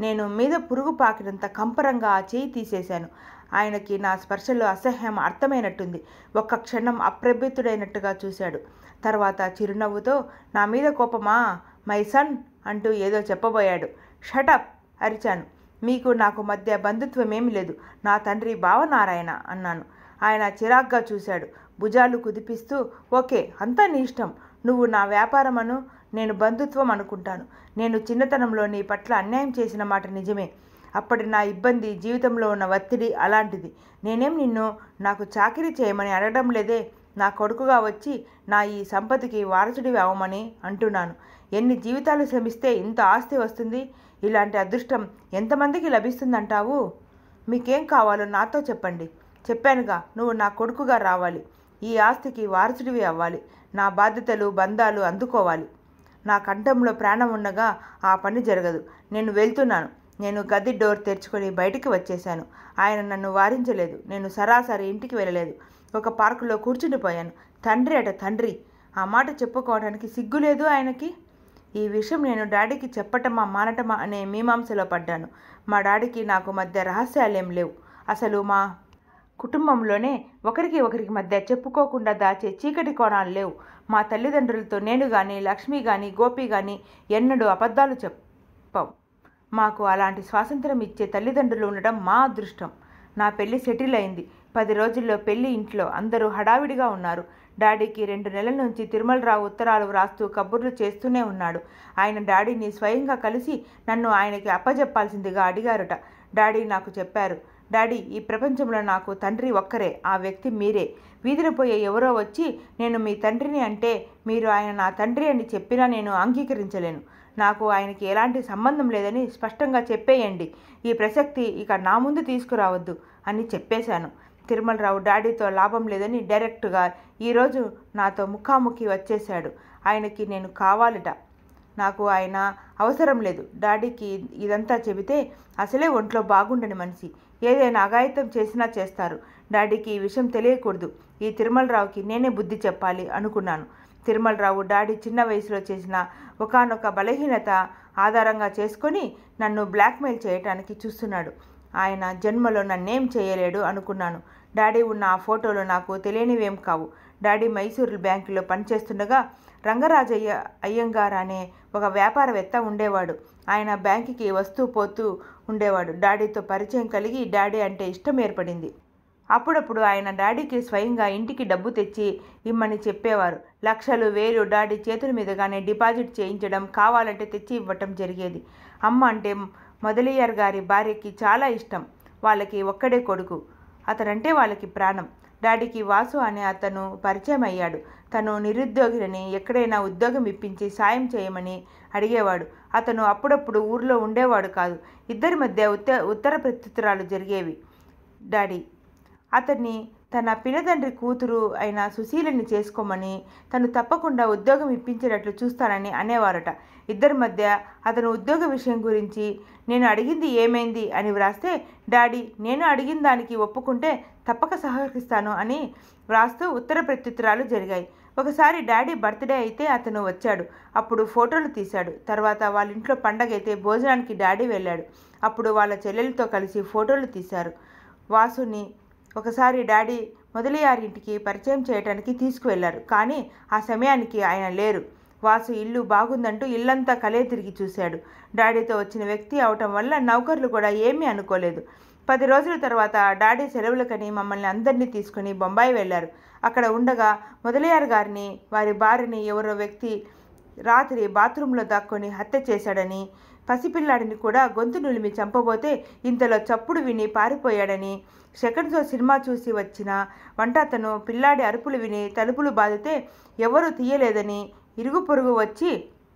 నేను మీద పురుగు పాకినంత కంపరంగా ఆ చేయి తీసేశాను ఆయనకి నా స్పర్శలో అసహ్యం అర్థమైనట్టుంది ఒక్క క్షణం అప్రభ్యతుడైనట్టుగా చూశాడు తర్వాత చిరునవ్వుతో నా మీద కోపమా మై సన్ అంటూ ఏదో చెప్పబోయాడు షటప్ అరిచాను మీకు నాకు మధ్య బంధుత్వం ఏమీ లేదు నా తండ్రి భావనారాయణ అన్నాను ఆయన చిరాగ్గా చూశాడు భుజాలు కుదిపిస్తూ ఓకే అంతా నీ ఇష్టం నువ్వు నా వ్యాపారమను నేను బంధుత్వం అనుకుంటాను నేను చిన్నతనంలో నీ పట్ల అన్యాయం చేసిన మాట నిజమే అప్పటి నా ఇబ్బంది జీవితంలో ఉన్న ఒత్తిడి అలాంటిది నేనేం నిన్ను నాకు చాకిరీ చేయమని అడగడం లేదే నా కొడుకుగా వచ్చి నా ఈ సంపత్తికి వారసుడివి అవమని అంటున్నాను ఎన్ని జీవితాలు శ్రమిస్తే ఇంత ఆస్తి వస్తుంది ఇలాంటి అదృష్టం ఎంతమందికి లభిస్తుందంటావు మీకేం కావాలో నాతో చెప్పండి చెప్పానుగా నువ్వు నా కొడుకుగా రావాలి ఈ ఆస్తికి వారసుడివి అవ్వాలి నా బాధ్యతలు బంధాలు అందుకోవాలి నా కంఠంలో ప్రాణం ఉండగా ఆ పని జరగదు నేను వెళ్తున్నాను నేను గది డోర్ తెరుచుకొని బయటికి వచ్చేశాను ఆయన నన్ను వారించలేదు నేను సరాసరి ఇంటికి వెళ్ళలేదు ఒక పార్కులో కూర్చుండిపోయాను తండ్రి అట తండ్రి ఆ మాట చెప్పుకోవడానికి సిగ్గు లేదు ఆయనకి ఈ విషయం నేను డాడీకి చెప్పటమా మానటమా అనే మీమాంసలో పడ్డాను మా డాడీకి నాకు మధ్య రహస్యాలేం లేవు అసలు మా కుటుంబంలోనే ఒకరికి ఒకరికి మధ్య చెప్పుకోకుండా దాచే చీకటి కోణాలు లేవు మా తల్లిదండ్రులతో నేను కానీ లక్ష్మి కానీ గోపి కానీ ఎన్నడూ అబద్ధాలు చెప్పం మాకు అలాంటి స్వాతంత్రం ఇచ్చే తల్లిదండ్రులు ఉండడం మా అదృష్టం నా పెళ్లి సెటిల్ అయింది పది రోజుల్లో పెళ్లి ఇంట్లో అందరూ హడావిడిగా ఉన్నారు డాడీకి రెండు నెలల నుంచి తిరుమలరావు ఉత్తరాలు వ్రాస్తూ కబుర్లు చేస్తూనే ఉన్నాడు ఆయన డాడీని స్వయంగా కలిసి నన్ను ఆయనకి అప్పజెప్పాల్సిందిగా అడిగారుట డాడీ నాకు చెప్పారు డాడీ ఈ ప్రపంచంలో నాకు తండ్రి ఒక్కరే ఆ వ్యక్తి మీరే వీధిన పోయే ఎవరో వచ్చి నేను మీ తండ్రిని అంటే మీరు ఆయన నా తండ్రి అని చెప్పినా నేను అంగీకరించలేను నాకు ఆయనకి ఎలాంటి సంబంధం లేదని స్పష్టంగా చెప్పేయండి ఈ ప్రసక్తి ఇక నా ముందు తీసుకురావద్దు అని చెప్పేశాను తిరుమలరావు డాడీతో లాభం లేదని డైరెక్ట్గా ఈరోజు నాతో ముఖాముఖి వచ్చేశాడు ఆయనకి నేను కావాలట నాకు ఆయన అవసరం లేదు డాడీకి ఇదంతా చెబితే అసలే ఒంట్లో బాగుండని మనిషి ఏదైనా అఘాయితం చేసినా చేస్తారు డాడీకి ఈ విషయం తెలియకూడదు ఈ తిరుమలరావుకి నేనే బుద్ధి చెప్పాలి అనుకున్నాను తిరుమలరావు డాడీ చిన్న వయసులో చేసిన ఒకానొక బలహీనత ఆధారంగా చేసుకొని నన్ను బ్లాక్మెయిల్ చేయటానికి చూస్తున్నాడు ఆయన జన్మలో నన్నేం చేయలేడు అనుకున్నాను డాడీ ఉన్న ఆ ఫోటోలు నాకు తెలియనివేం కావు డాడీ మైసూరు బ్యాంకులో పనిచేస్తుండగా రంగరాజయ్య అయ్యంగార్ అనే ఒక వ్యాపారవేత్త ఉండేవాడు ఆయన బ్యాంకుకి వస్తూ పోతూ ఉండేవాడు డాడీతో పరిచయం కలిగి డాడీ అంటే ఇష్టం ఏర్పడింది అప్పుడప్పుడు ఆయన డాడీకి స్వయంగా ఇంటికి డబ్బు తెచ్చి ఇమ్మని చెప్పేవారు లక్షలు వేలు డాడీ చేతుల మీదుగానే డిపాజిట్ చేయించడం కావాలంటే తెచ్చి ఇవ్వటం జరిగేది అమ్మ అంటే మొదలయ్యార్ గారి భార్యకి చాలా ఇష్టం వాళ్ళకి ఒక్కడే కొడుకు అతనంటే వాళ్ళకి ప్రాణం డాడీకి వాసు అనే అతను పరిచయం అయ్యాడు తను నిరుద్యోగిని ఎక్కడైనా ఉద్యోగం ఇప్పించి సాయం చేయమని అడిగేవాడు అతను అప్పుడప్పుడు ఊర్లో ఉండేవాడు కాదు ఇద్దరి మధ్య ఉత్త ఉత్తర ప్రత్యుత్తరాలు జరిగేవి డాడీ అతన్ని తన పినతండ్రి కూతురు అయిన సుశీలని చేసుకోమని తను తప్పకుండా ఉద్యోగం ఇప్పించేటట్లు చూస్తానని అనేవారట ఇద్దరి మధ్య అతను ఉద్యోగ విషయం గురించి నేను అడిగింది ఏమైంది అని వ్రాస్తే డాడీ నేను అడిగిన దానికి ఒప్పుకుంటే తప్పక సహకరిస్తాను అని వ్రాస్తూ ఉత్తర ప్రత్యుత్తరాలు జరిగాయి ఒకసారి డాడీ బర్త్డే అయితే అతను వచ్చాడు అప్పుడు ఫోటోలు తీశాడు తర్వాత వాళ్ళ ఇంట్లో పండగ అయితే భోజనానికి డాడీ వెళ్ళాడు అప్పుడు వాళ్ళ చెల్లెలతో కలిసి ఫోటోలు తీశారు వాసుని ఒకసారి డాడీ మొదలయ్యారింటికి పరిచయం చేయడానికి తీసుకువెళ్లారు కానీ ఆ సమయానికి ఆయన లేరు వాసు ఇల్లు బాగుందంటూ ఇల్లంతా కలే తిరిగి చూశాడు డాడీతో వచ్చిన వ్యక్తి అవటం వల్ల నౌకర్లు కూడా ఏమీ అనుకోలేదు పది రోజుల తర్వాత డాడీ సెలవులకని మమ్మల్ని అందరినీ తీసుకుని బొంబాయి వెళ్ళారు అక్కడ ఉండగా మొదలయ్యారు గారిని వారి భార్యని ఎవరో వ్యక్తి రాత్రి బాత్రూంలో దాక్కొని హత్య చేశాడని పసిపిల్లాడిని కూడా గొంతు నులిమి చంపబోతే ఇంతలో చప్పుడు విని పారిపోయాడని సెకండ్ షో సినిమా చూసి వచ్చిన వంట అతను పిల్లాడి అరుపులు విని తలుపులు బాదితే ఎవరూ తీయలేదని ఇరుగు పొరుగు వచ్చి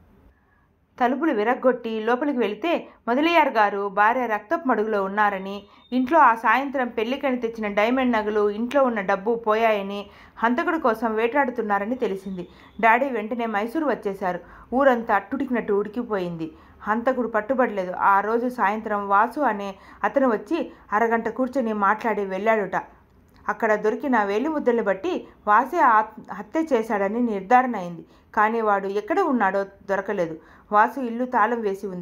తలుపులు విరగ్గొట్టి లోపలికి వెళితే మొదలయ్యారు గారు భార్య రక్తపు మడుగులో ఉన్నారని ఇంట్లో ఆ సాయంత్రం పెళ్లికని తెచ్చిన డైమండ్ నగలు ఇంట్లో ఉన్న డబ్బు పోయాయని హంతకుడి కోసం వేటాడుతున్నారని తెలిసింది డాడీ వెంటనే మైసూరు వచ్చేశారు ఊరంతా అట్టుడికినట్టు ఉడికిపోయింది హంతకుడు పట్టుబడలేదు ఆ రోజు సాయంత్రం వాసు అనే అతను వచ్చి అరగంట కూర్చొని మాట్లాడి వెళ్ళాడుట అక్కడ దొరికిన వేలి ముద్దల్ని బట్టి వాసే ఆత్- హత్య చేశాడని నిర్ధారణ అయింది కానీ వాడు ఎక్కడ ఉన్నాడో దొరకలేదు వాసు ఇల్లు తాళం వేసి ఉంది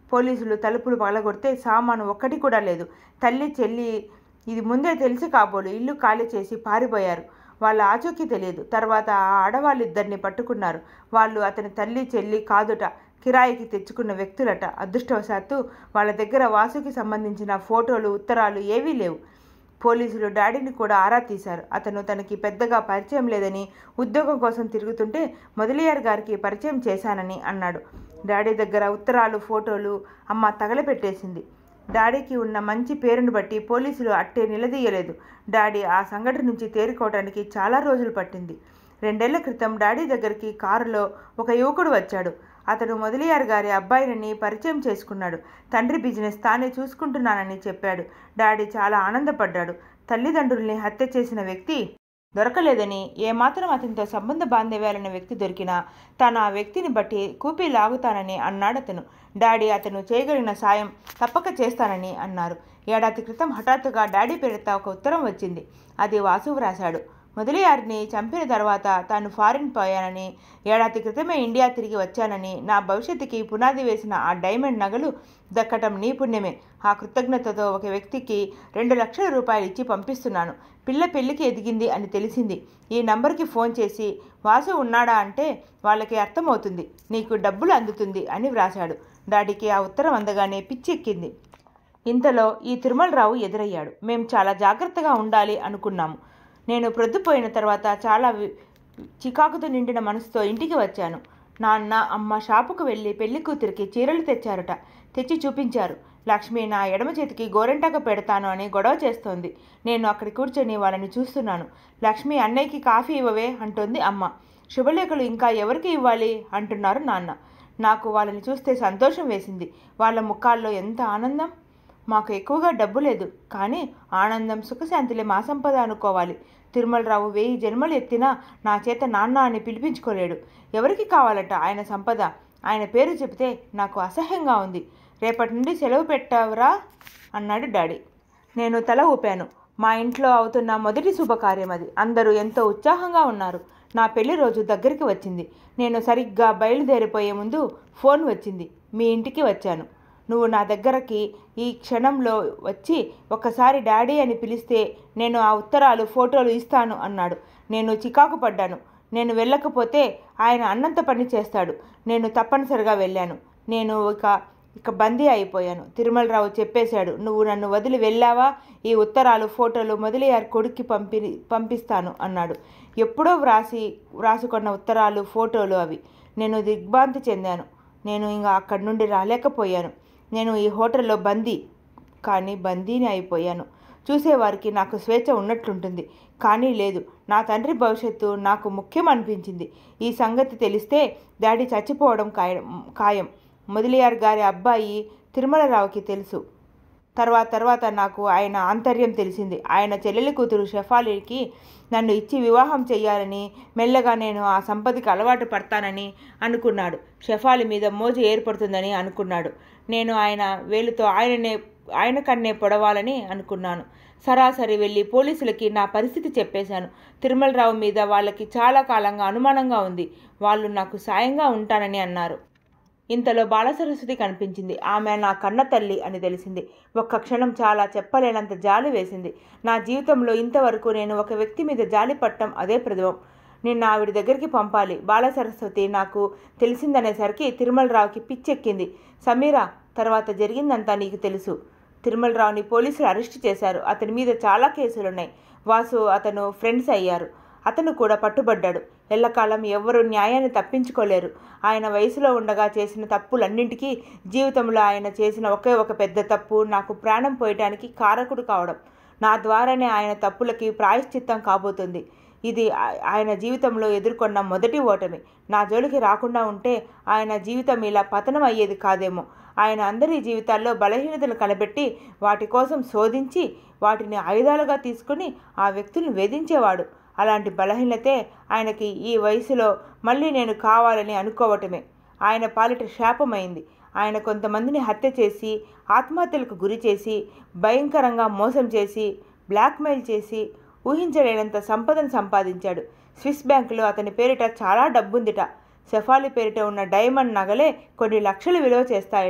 పోలీసులు తలుపులు పగలగొడితే సామాను ఒక్కటి కూడా లేదు తల్లి చెల్లి ఇది ముందే తెలిసి కాబోలు ఇల్లు ఖాళీ చేసి పారిపోయారు వాళ్ళ ఆచూకీ తెలియదు తర్వాత ఆ ఆడవాళ్ళిద్దరిని పట్టుకున్నారు వాళ్ళు అతని తల్లి చెల్లి కాదుట కిరాయికి తెచ్చుకున్న వ్యక్తులట అదృష్టవశాత్తు వాళ్ళ దగ్గర వాసుకి సంబంధించిన ఫోటోలు ఉత్తరాలు ఏవీ లేవు పోలీసులు డాడీని కూడా ఆరా తీశారు అతను తనకి పెద్దగా పరిచయం లేదని ఉద్యోగం కోసం తిరుగుతుంటే మొదలియార్ గారికి పరిచయం చేశానని అన్నాడు డాడీ దగ్గర ఉత్తరాలు ఫోటోలు అమ్మ తగలపెట్టేసింది డాడీకి ఉన్న మంచి పేరును బట్టి పోలీసులు అట్టే నిలదీయలేదు డాడీ ఆ సంఘటన నుంచి తేరుకోవడానికి చాలా రోజులు పట్టింది రెండేళ్ల క్రితం డాడీ దగ్గరికి కారులో ఒక యువకుడు వచ్చాడు అతడు మొదలియార్ గారి అబ్బాయిని పరిచయం చేసుకున్నాడు తండ్రి బిజినెస్ తానే చూసుకుంటున్నానని చెప్పాడు డాడీ చాలా ఆనందపడ్డాడు తల్లిదండ్రుల్ని హత్య చేసిన వ్యక్తి దొరకలేదని ఏమాత్రం అతనితో సంబంధ బాంధవ్యాలన్న వ్యక్తి దొరికినా తాను ఆ వ్యక్తిని బట్టి కూపి లాగుతానని అన్నాడు అతను డాడీ అతను చేయగలిగిన సాయం తప్పక చేస్తానని అన్నారు ఏడాది క్రితం హఠాత్తుగా డాడీ పేరిట ఒక ఉత్తరం వచ్చింది అది వాసు వ్రాశాడు మొదలియారిని చంపిన తర్వాత తాను ఫారిన్ పోయానని ఏడాది క్రితమే ఇండియా తిరిగి వచ్చానని నా భవిష్యత్తుకి పునాది వేసిన ఆ డైమండ్ నగలు దక్కటం నీ పుణ్యమే ఆ కృతజ్ఞతతో ఒక వ్యక్తికి రెండు లక్షల రూపాయలు ఇచ్చి పంపిస్తున్నాను పిల్ల పెళ్లికి ఎదిగింది అని తెలిసింది ఈ నంబర్కి ఫోన్ చేసి వాసు ఉన్నాడా అంటే వాళ్ళకి అర్థమవుతుంది నీకు డబ్బులు అందుతుంది అని వ్రాశాడు డాడీకి ఆ ఉత్తరం అందగానే పిచ్చెక్కింది ఇంతలో ఈ తిరుమలరావు ఎదురయ్యాడు మేం చాలా జాగ్రత్తగా ఉండాలి అనుకున్నాము నేను ప్రొద్దుపోయిన తర్వాత చాలా వి- చికాకుతో నిండిన మనసుతో ఇంటికి వచ్చాను నాన్న అమ్మ షాపుకు వెళ్ళి పెళ్లి కూతురికి చీరలు తెచ్చారట తెచ్చి చూపించారు లక్ష్మి నా ఎడమ చేతికి గోరెంటాక పెడతాను అని గొడవ చేస్తోంది నేను అక్కడ కూర్చొని వాళ్ళని చూస్తున్నాను లక్ష్మి అన్నయ్యకి కాఫీ ఇవ్వవే అంటోంది అమ్మ శుభలేఖలు ఇంకా ఎవరికి ఇవ్వాలి అంటున్నారు నాన్న నాకు వాళ్ళని చూస్తే సంతోషం వేసింది వాళ్ళ ముఖాల్లో ఎంత ఆనందం మాకు ఎక్కువగా డబ్బు లేదు కానీ ఆనందం సుఖశాంతిలే మా సంపద అనుకోవాలి తిరుమలరావు వెయ్యి జన్మలు ఎత్తినా నా చేత నాన్న అని పిలిపించుకోలేడు ఎవరికి కావాలట ఆయన సంపద ఆయన పేరు చెబితే నాకు అసహ్యంగా ఉంది రేపటి నుండి సెలవు పెట్టావురా అన్నాడు డాడీ నేను తల ఊపాను మా ఇంట్లో అవుతున్న మొదటి శుభకార్యం అది అందరూ ఎంతో ఉత్సాహంగా ఉన్నారు నా పెళ్లి రోజు దగ్గరికి వచ్చింది నేను సరిగ్గా బయలుదేరిపోయే ముందు ఫోన్ వచ్చింది మీ ఇంటికి వచ్చాను నువ్వు నా దగ్గరకి ఈ క్షణంలో వచ్చి ఒక్కసారి డాడీ అని పిలిస్తే నేను ఆ ఉత్తరాలు ఫోటోలు ఇస్తాను అన్నాడు నేను చికాకు పడ్డాను నేను వెళ్ళకపోతే ఆయన అన్నంత పని చేస్తాడు నేను తప్పనిసరిగా వెళ్ళాను నేను ఇక ఇక బందీ అయిపోయాను తిరుమలరావు చెప్పేశాడు నువ్వు నన్ను వదిలి వెళ్ళావా ఈ ఉత్తరాలు ఫోటోలు మొదలయ్యారు కొడుక్కి పంపి పంపిస్తాను అన్నాడు ఎప్పుడో వ్రాసి వ్రాసుకున్న ఉత్తరాలు ఫోటోలు అవి నేను దిగ్భ్రాంతి చెందాను నేను ఇంకా అక్కడి నుండి రాలేకపోయాను నేను ఈ హోటల్లో బందీ కానీ బందీని అయిపోయాను చూసేవారికి నాకు స్వేచ్ఛ ఉన్నట్లుంటుంది కానీ లేదు నా తండ్రి భవిష్యత్తు నాకు ముఖ్యం అనిపించింది ఈ సంగతి తెలిస్తే డాడీ చచ్చిపోవడం ఖాయం ఖాయం మొదలియార్ గారి అబ్బాయి తిరుమలరావుకి తెలుసు తర్వాత తర్వాత నాకు ఆయన ఆంతర్యం తెలిసింది ఆయన చెల్లెలి కూతురు షెఫాలికి నన్ను ఇచ్చి వివాహం చెయ్యాలని మెల్లగా నేను ఆ సంపదకి అలవాటు పడతానని అనుకున్నాడు షెఫాలి మీద మోజు ఏర్పడుతుందని అనుకున్నాడు నేను ఆయన వేలుతో ఆయననే ఆయన కన్నే పొడవాలని అనుకున్నాను సరాసరి వెళ్ళి పోలీసులకి నా పరిస్థితి చెప్పేశాను తిరుమలరావు మీద వాళ్ళకి చాలా కాలంగా అనుమానంగా ఉంది వాళ్ళు నాకు సాయంగా ఉంటానని అన్నారు ఇంతలో బాలసరస్వతి కనిపించింది ఆమె నా కన్న తల్లి అని తెలిసింది ఒక్క క్షణం చాలా చెప్పలేనంత జాలి వేసింది నా జీవితంలో ఇంతవరకు నేను ఒక వ్యక్తి మీద జాలి పట్టడం అదే ప్రథమం నిన్న ఆవిడ దగ్గరికి పంపాలి బాలసరస్వతి నాకు తెలిసిందనేసరికి తిరుమలరావుకి పిచ్చెక్కింది సమీరా తర్వాత జరిగిందంతా నీకు తెలుసు తిరుమలరావుని పోలీసులు అరెస్ట్ చేశారు అతని మీద చాలా కేసులున్నాయి వాసు అతను ఫ్రెండ్స్ అయ్యారు అతను కూడా పట్టుబడ్డాడు ఎల్లకాలం ఎవ్వరూ న్యాయాన్ని తప్పించుకోలేరు ఆయన వయసులో ఉండగా చేసిన తప్పులన్నింటికీ జీవితంలో ఆయన చేసిన ఒకే ఒక పెద్ద తప్పు నాకు ప్రాణం పోయటానికి కారకుడు కావడం నా ద్వారానే ఆయన తప్పులకి ప్రాయశ్చిత్తం కాబోతుంది ఇది ఆ- ఆయన జీవితంలో ఎదుర్కొన్న మొదటి ఓటమి నా జోలికి రాకుండా ఉంటే ఆయన జీవితం ఇలా పతనం అయ్యేది కాదేమో ఆయన అందరి జీవితాల్లో బలహీనతలు కనబెట్టి వాటి కోసం శోధించి వాటిని ఆయుధాలుగా తీసుకుని ఆ వ్యక్తులను వేధించేవాడు అలాంటి బలహీనతే ఆయనకి ఈ వయసులో మళ్ళీ నేను కావాలని అనుకోవటమే ఆయన పాలిట శాపమైంది ఆయన కొంతమందిని హత్య చేసి ఆత్మహత్యలకు గురి చేసి భయంకరంగా మోసం చేసి బ్లాక్మెయిల్ చేసి ఊహించలేనంత సంపదను సంపాదించాడు స్విస్ బ్యాంకులో అతని పేరిట చాలా డబ్బుందిట సెఫాలి పేరిట ఉన్న డైమండ్ నగలే కొన్ని లక్షలు విలువ చేస్తాయట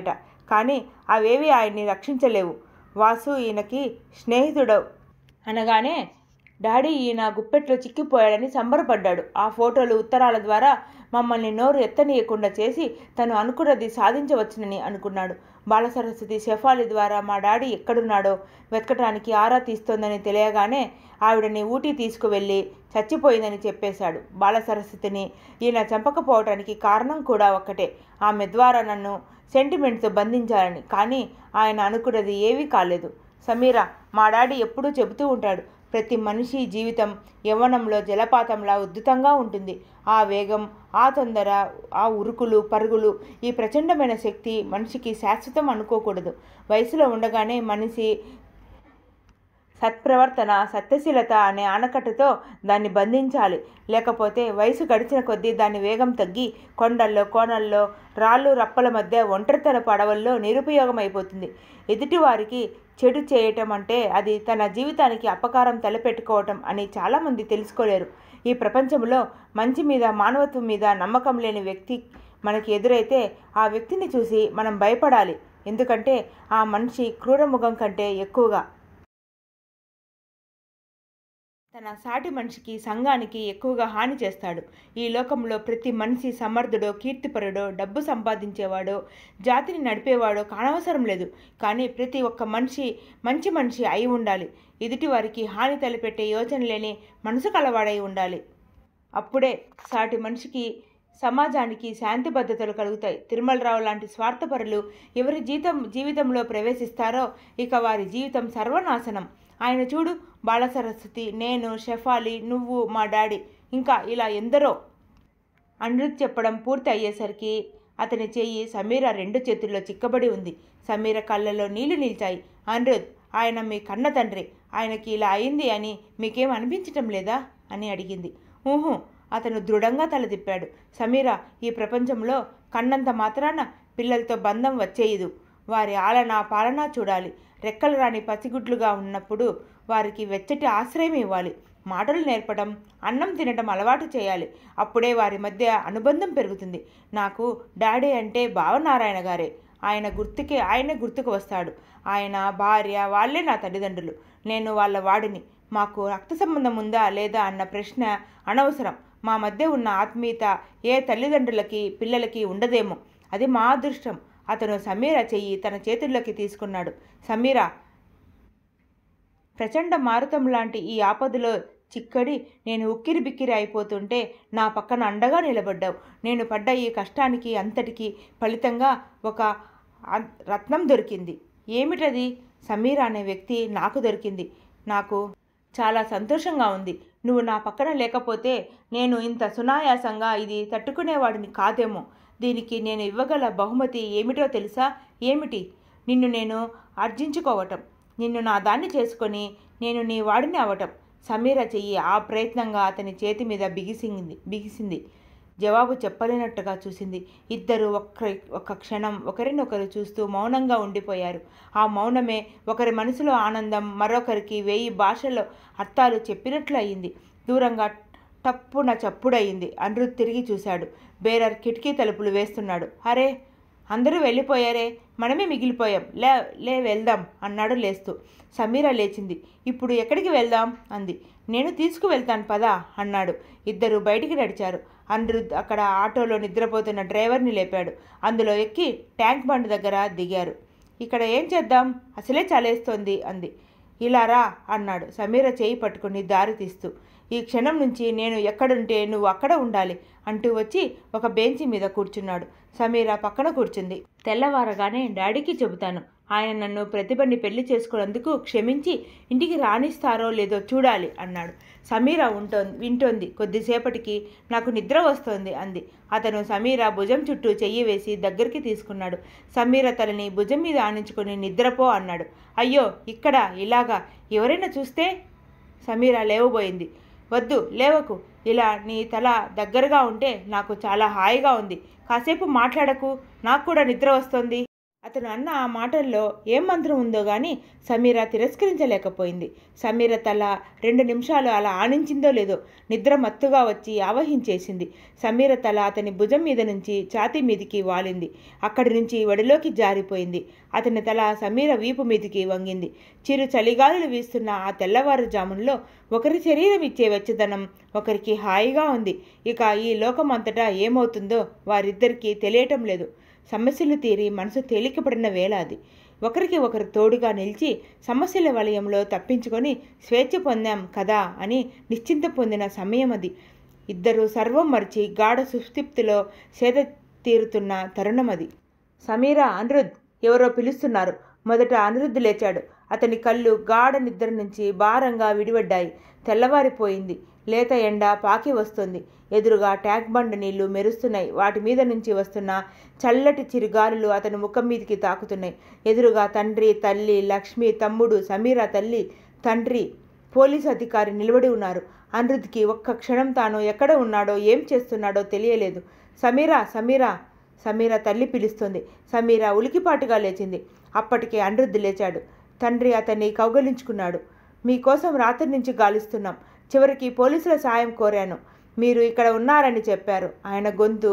కానీ అవేవి ఆయన్ని రక్షించలేవు వాసు ఈయనకి స్నేహితుడు అనగానే డాడీ ఈయన గుప్పెట్లో చిక్కిపోయాడని సంబరపడ్డాడు ఆ ఫోటోలు ఉత్తరాల ద్వారా మమ్మల్ని నోరు ఎత్తనీయకుండా చేసి తను అనుకున్నది సాధించవచ్చునని అనుకున్నాడు బాలసరస్వతి షెఫాలి ద్వారా మా డాడీ ఎక్కడున్నాడో వెతకటానికి ఆరా తీస్తోందని తెలియగానే ఆవిడని ఊటీ తీసుకువెళ్ళి చచ్చిపోయిందని చెప్పేశాడు బాలసరస్వతిని ఈయన చంపకపోవటానికి కారణం కూడా ఒక్కటే ఆమె ద్వారా నన్ను సెంటిమెంట్తో బంధించాలని కానీ ఆయన అనుకున్నది ఏవీ కాలేదు సమీర మా డాడీ ఎప్పుడూ చెబుతూ ఉంటాడు ప్రతి మనిషి జీవితం యవ్వనంలో జలపాతంలా ఉద్ధృతంగా ఉంటుంది ఆ వేగం ఆ తొందర ఆ ఉరుకులు పరుగులు ఈ ప్రచండమైన శక్తి మనిషికి శాశ్వతం అనుకోకూడదు వయసులో ఉండగానే మనిషి సత్ప్రవర్తన సత్యశీలత అనే ఆనకట్టుతో దాన్ని బంధించాలి లేకపోతే వయసు గడిచిన కొద్దీ దాని వేగం తగ్గి కొండల్లో కోనల్లో రాళ్ళు రప్పల మధ్య ఒంటరితన పడవల్లో నిరుపయోగం అయిపోతుంది ఎదుటివారికి చెడు చేయటం అంటే అది తన జీవితానికి అపకారం తలపెట్టుకోవటం అని చాలామంది తెలుసుకోలేరు ఈ ప్రపంచంలో మంచి మీద మానవత్వం మీద నమ్మకం లేని వ్యక్తి మనకి ఎదురైతే ఆ వ్యక్తిని చూసి మనం భయపడాలి ఎందుకంటే ఆ మనిషి క్రూరముఖం కంటే ఎక్కువగా తన సాటి మనిషికి సంఘానికి ఎక్కువగా హాని చేస్తాడు ఈ లోకంలో ప్రతి మనిషి సమర్థుడో కీర్తిపరుడో డబ్బు సంపాదించేవాడో జాతిని నడిపేవాడో కానవసరం లేదు కానీ ప్రతి ఒక్క మనిషి మంచి మనిషి అయి ఉండాలి ఎదుటి వారికి హాని తలపెట్టే యోచన లేని మనసు కలవాడై ఉండాలి అప్పుడే సాటి మనిషికి సమాజానికి శాంతి భద్రతలు కలుగుతాయి తిరుమలరావు లాంటి స్వార్థపరులు ఎవరి జీతం జీవితంలో ప్రవేశిస్తారో ఇక వారి జీవితం సర్వనాశనం ఆయన చూడు బాలసరస్వతి నేను షెఫాలి నువ్వు మా డాడీ ఇంకా ఇలా ఎందరో అనిరుద్ చెప్పడం పూర్తి అయ్యేసరికి అతని చెయ్యి సమీర రెండు చేతుల్లో చిక్కబడి ఉంది సమీర కళ్ళలో నీళ్లు నిలిచాయి అనిరుద్ ఆయన మీ కన్న తండ్రి ఆయనకి ఇలా అయింది అని మీకేం అనిపించటం లేదా అని అడిగింది ఊహు అతను దృఢంగా తల తిప్పాడు సమీర ఈ ప్రపంచంలో కన్నంత మాత్రాన పిల్లలతో బంధం వచ్చేయదు వారి ఆలన పాలన చూడాలి రెక్కలు రాని పసిగుడ్లుగా ఉన్నప్పుడు వారికి వెచ్చటి ఆశ్రయం ఇవ్వాలి మాటలు నేర్పడం అన్నం తినడం అలవాటు చేయాలి అప్పుడే వారి మధ్య అనుబంధం పెరుగుతుంది నాకు డాడీ అంటే భావనారాయణ గారే ఆయన గుర్తుకే ఆయనే గుర్తుకు వస్తాడు ఆయన భార్య వాళ్ళే నా తల్లిదండ్రులు నేను వాళ్ళ వాడిని మాకు రక్త సంబంధం ఉందా లేదా అన్న ప్రశ్న అనవసరం మా మధ్య ఉన్న ఆత్మీయత ఏ తల్లిదండ్రులకి పిల్లలకి ఉండదేమో అది మా అదృష్టం అతను సమీర చెయ్యి తన చేతుల్లోకి తీసుకున్నాడు సమీర ప్రచండ మారుతం లాంటి ఈ ఆపదలో చిక్కడి నేను ఉక్కిరి బిక్కిరి అయిపోతుంటే నా పక్కన అండగా నిలబడ్డావు నేను పడ్డ ఈ కష్టానికి అంతటికి ఫలితంగా ఒక అ- రత్నం దొరికింది ఏమిటది సమీర అనే వ్యక్తి నాకు దొరికింది నాకు చాలా సంతోషంగా ఉంది నువ్వు నా పక్కన లేకపోతే నేను ఇంత సునాయాసంగా ఇది తట్టుకునేవాడిని కాదేమో దీనికి నేను ఇవ్వగల బహుమతి ఏమిటో తెలుసా ఏమిటి నిన్ను నేను అర్జించుకోవటం నిన్ను నా దాన్ని చేసుకొని నేను నీ వాడిని అవటం సమీర చెయ్యి ఆ ప్రయత్నంగా అతని చేతి మీద బిగిసింది బిగిసింది జవాబు చెప్పలేనట్టుగా చూసింది ఇద్దరు ఒక్క ఒక్క క్షణం ఒకరినొకరు చూస్తూ మౌనంగా ఉండిపోయారు ఆ మౌనమే ఒకరి మనసులో ఆనందం మరొకరికి వెయ్యి భాషల్లో అర్థాలు చెప్పినట్లు అయింది దూరంగా టప్పున చప్పుడయింది అనిరుద్ తిరిగి చూశాడు బేరర్ కిటికీ తలుపులు వేస్తున్నాడు అరే అందరూ వెళ్ళిపోయారే మనమే మిగిలిపోయాం లే లే వెళ్దాం అన్నాడు లేస్తూ సమీర లేచింది ఇప్పుడు ఎక్కడికి వెళ్దాం అంది నేను తీసుకువెళ్తాను పదా అన్నాడు ఇద్దరు బయటికి నడిచారు అనిరుద్ అక్కడ ఆటోలో నిద్రపోతున్న డ్రైవర్ని లేపాడు అందులో ఎక్కి ట్యాంక్ బండ్ దగ్గర దిగారు ఇక్కడ ఏం చేద్దాం అసలే చలేస్తోంది అంది ఇలా రా అన్నాడు సమీర చేయి పట్టుకుని దారి తీస్తూ ఈ క్షణం నుంచి నేను ఎక్కడుంటే నువ్వు అక్కడ ఉండాలి అంటూ వచ్చి ఒక బెంచి మీద కూర్చున్నాడు సమీర పక్కన కూర్చుంది తెల్లవారగానే డాడీకి చెబుతాను ఆయన నన్ను ప్రతిభని పెళ్లి చేసుకున్నందుకు క్షమించి ఇంటికి రాణిస్తారో లేదో చూడాలి అన్నాడు సమీర ఉంటోంది వింటోంది కొద్దిసేపటికి నాకు నిద్ర వస్తోంది అంది అతను సమీర భుజం చుట్టూ చెయ్యి వేసి దగ్గరికి తీసుకున్నాడు సమీర తలని భుజం మీద ఆనించుకొని నిద్రపో అన్నాడు అయ్యో ఇక్కడ ఇలాగా ఎవరైనా చూస్తే సమీర లేవబోయింది వద్దు లేవకు ఇలా నీ తల దగ్గరగా ఉంటే నాకు చాలా హాయిగా ఉంది కాసేపు మాట్లాడకు నాకు కూడా నిద్ర వస్తోంది అతను అన్న ఆ మాటల్లో ఏం మంత్రం ఉందో గాని సమీర తిరస్కరించలేకపోయింది సమీర తల రెండు నిమిషాలు అలా ఆనించిందో లేదో నిద్ర మత్తుగా వచ్చి ఆవహించేసింది సమీర తల అతని భుజం మీద నుంచి ఛాతీ మీదికి వాలింది అక్కడి నుంచి వడిలోకి జారిపోయింది అతని తల సమీర వీపు మీదికి వంగింది చిరు చలిగాలులు వీస్తున్న ఆ తెల్లవారుజాముల్లో ఒకరి శరీరం ఇచ్చే వెచ్చదనం ఒకరికి హాయిగా ఉంది ఇక ఈ లోకమంతటా ఏమవుతుందో వారిద్దరికీ తెలియటం లేదు సమస్యలు తీరి మనసు తేలికపడిన వేళ అది ఒకరికి ఒకరు తోడుగా నిలిచి సమస్యల వలయంలో తప్పించుకొని స్వేచ్ఛ పొందాం కదా అని నిశ్చింత పొందిన సమయం అది ఇద్దరు సర్వం మరిచి గాఢ సుస్థిప్తిలో సేద తీరుతున్న తరుణం అది సమీర అనిరుద్ ఎవరో పిలుస్తున్నారు మొదట అనిరుద్ధ్ లేచాడు అతని కళ్ళు గాఢ నిద్ర నుంచి భారంగా విడివడ్డాయి తెల్లవారిపోయింది లేత ఎండ పాకి వస్తుంది ఎదురుగా ట్యాంక్ బండ్ నీళ్లు మెరుస్తున్నాయి వాటి మీద నుంచి వస్తున్న చల్లటి చిరుగాలులు అతని ముఖం మీదకి తాకుతున్నాయి ఎదురుగా తండ్రి తల్లి లక్ష్మి తమ్ముడు సమీర తల్లి తండ్రి పోలీసు అధికారి నిలబడి ఉన్నారు అనిరుద్ధ్కి ఒక్క క్షణం తాను ఎక్కడ ఉన్నాడో ఏం చేస్తున్నాడో తెలియలేదు సమీరా సమీరా సమీర తల్లి పిలుస్తుంది సమీర ఉలికిపాటుగా లేచింది అప్పటికే అనిరుద్ధ్ లేచాడు తండ్రి అతన్ని కౌగలించుకున్నాడు మీకోసం రాత్రి నుంచి గాలిస్తున్నాం చివరికి పోలీసుల సాయం కోరాను మీరు ఇక్కడ ఉన్నారని చెప్పారు ఆయన గొంతు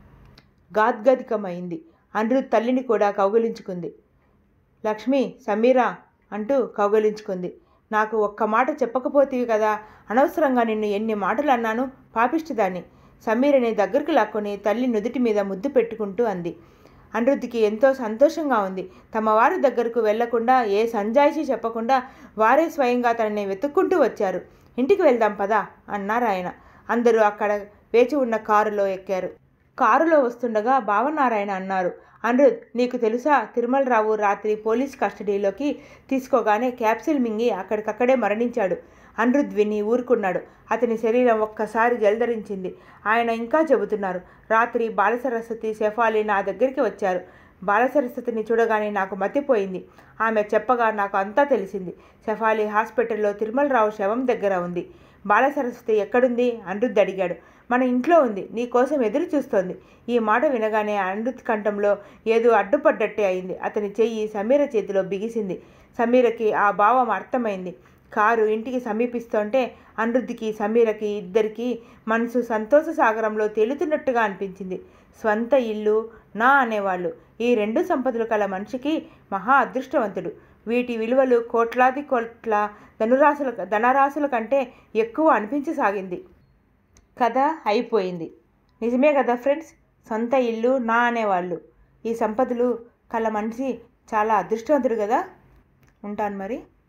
గాద్గదికమైంది అనిరుద్ తల్లిని కూడా కౌగలించుకుంది లక్ష్మి సమీరా అంటూ కౌగలించుకుంది నాకు ఒక్క మాట చెప్పకపోతేవి కదా అనవసరంగా నిన్ను ఎన్ని మాటలు అన్నాను పాపిష్టిదాన్ని సమీరని దగ్గరికి లాక్కొని తల్లి నుదుటి మీద ముద్దు పెట్టుకుంటూ అంది అనిరుద్ధికి ఎంతో సంతోషంగా ఉంది తమ వారి దగ్గరకు వెళ్లకుండా ఏ సంజాయిషి చెప్పకుండా వారే స్వయంగా తనని వెతుక్కుంటూ వచ్చారు ఇంటికి వెళ్దాం పదా అన్నారు ఆయన అందరూ అక్కడ వేచి ఉన్న కారులో ఎక్కారు కారులో వస్తుండగా భావనారాయణ అన్నారు అనిరుద్ నీకు తెలుసా తిరుమలరావు రాత్రి పోలీస్ కస్టడీలోకి తీసుకోగానే క్యాప్సిల్ మింగి అక్కడికక్కడే మరణించాడు అనిరుద్ విని ఊరుకున్నాడు అతని శరీరం ఒక్కసారి జలధరించింది ఆయన ఇంకా చెబుతున్నారు రాత్రి బాలసరస్వతి శెఫాలి నా దగ్గరికి వచ్చారు బాలసరస్వతిని చూడగానే నాకు మతిపోయింది ఆమె చెప్పగా నాకు అంతా తెలిసింది శెఫాలి హాస్పిటల్లో తిరుమలరావు శవం దగ్గర ఉంది బాలసరస్వతి ఎక్కడుంది అనిరుద్ అడిగాడు మన ఇంట్లో ఉంది నీ కోసం ఎదురు చూస్తోంది ఈ మాట వినగానే అనిరుద్ కంఠంలో ఏదో అడ్డుపడ్డట్టే అయింది అతని చెయ్యి సమీర చేతిలో బిగిసింది సమీరకి ఆ భావం అర్థమైంది కారు ఇంటికి సమీపిస్తుంటే అనిరుద్ధికి సమీరకి ఇద్దరికి మనసు సంతోష సాగరంలో తేలుతున్నట్టుగా అనిపించింది స్వంత ఇల్లు నా అనేవాళ్ళు ఈ రెండు సంపదలు కల మనిషికి మహా అదృష్టవంతుడు వీటి విలువలు కోట్లాది కోట్ల ధనురాశుల ధనరాశుల కంటే ఎక్కువ అనిపించసాగింది కథ అయిపోయింది నిజమే కదా ఫ్రెండ్స్ సొంత ఇల్లు నా అనేవాళ్ళు ఈ సంపదలు కల మనిషి చాలా అదృష్టవంతుడు కదా ఉంటాను మరి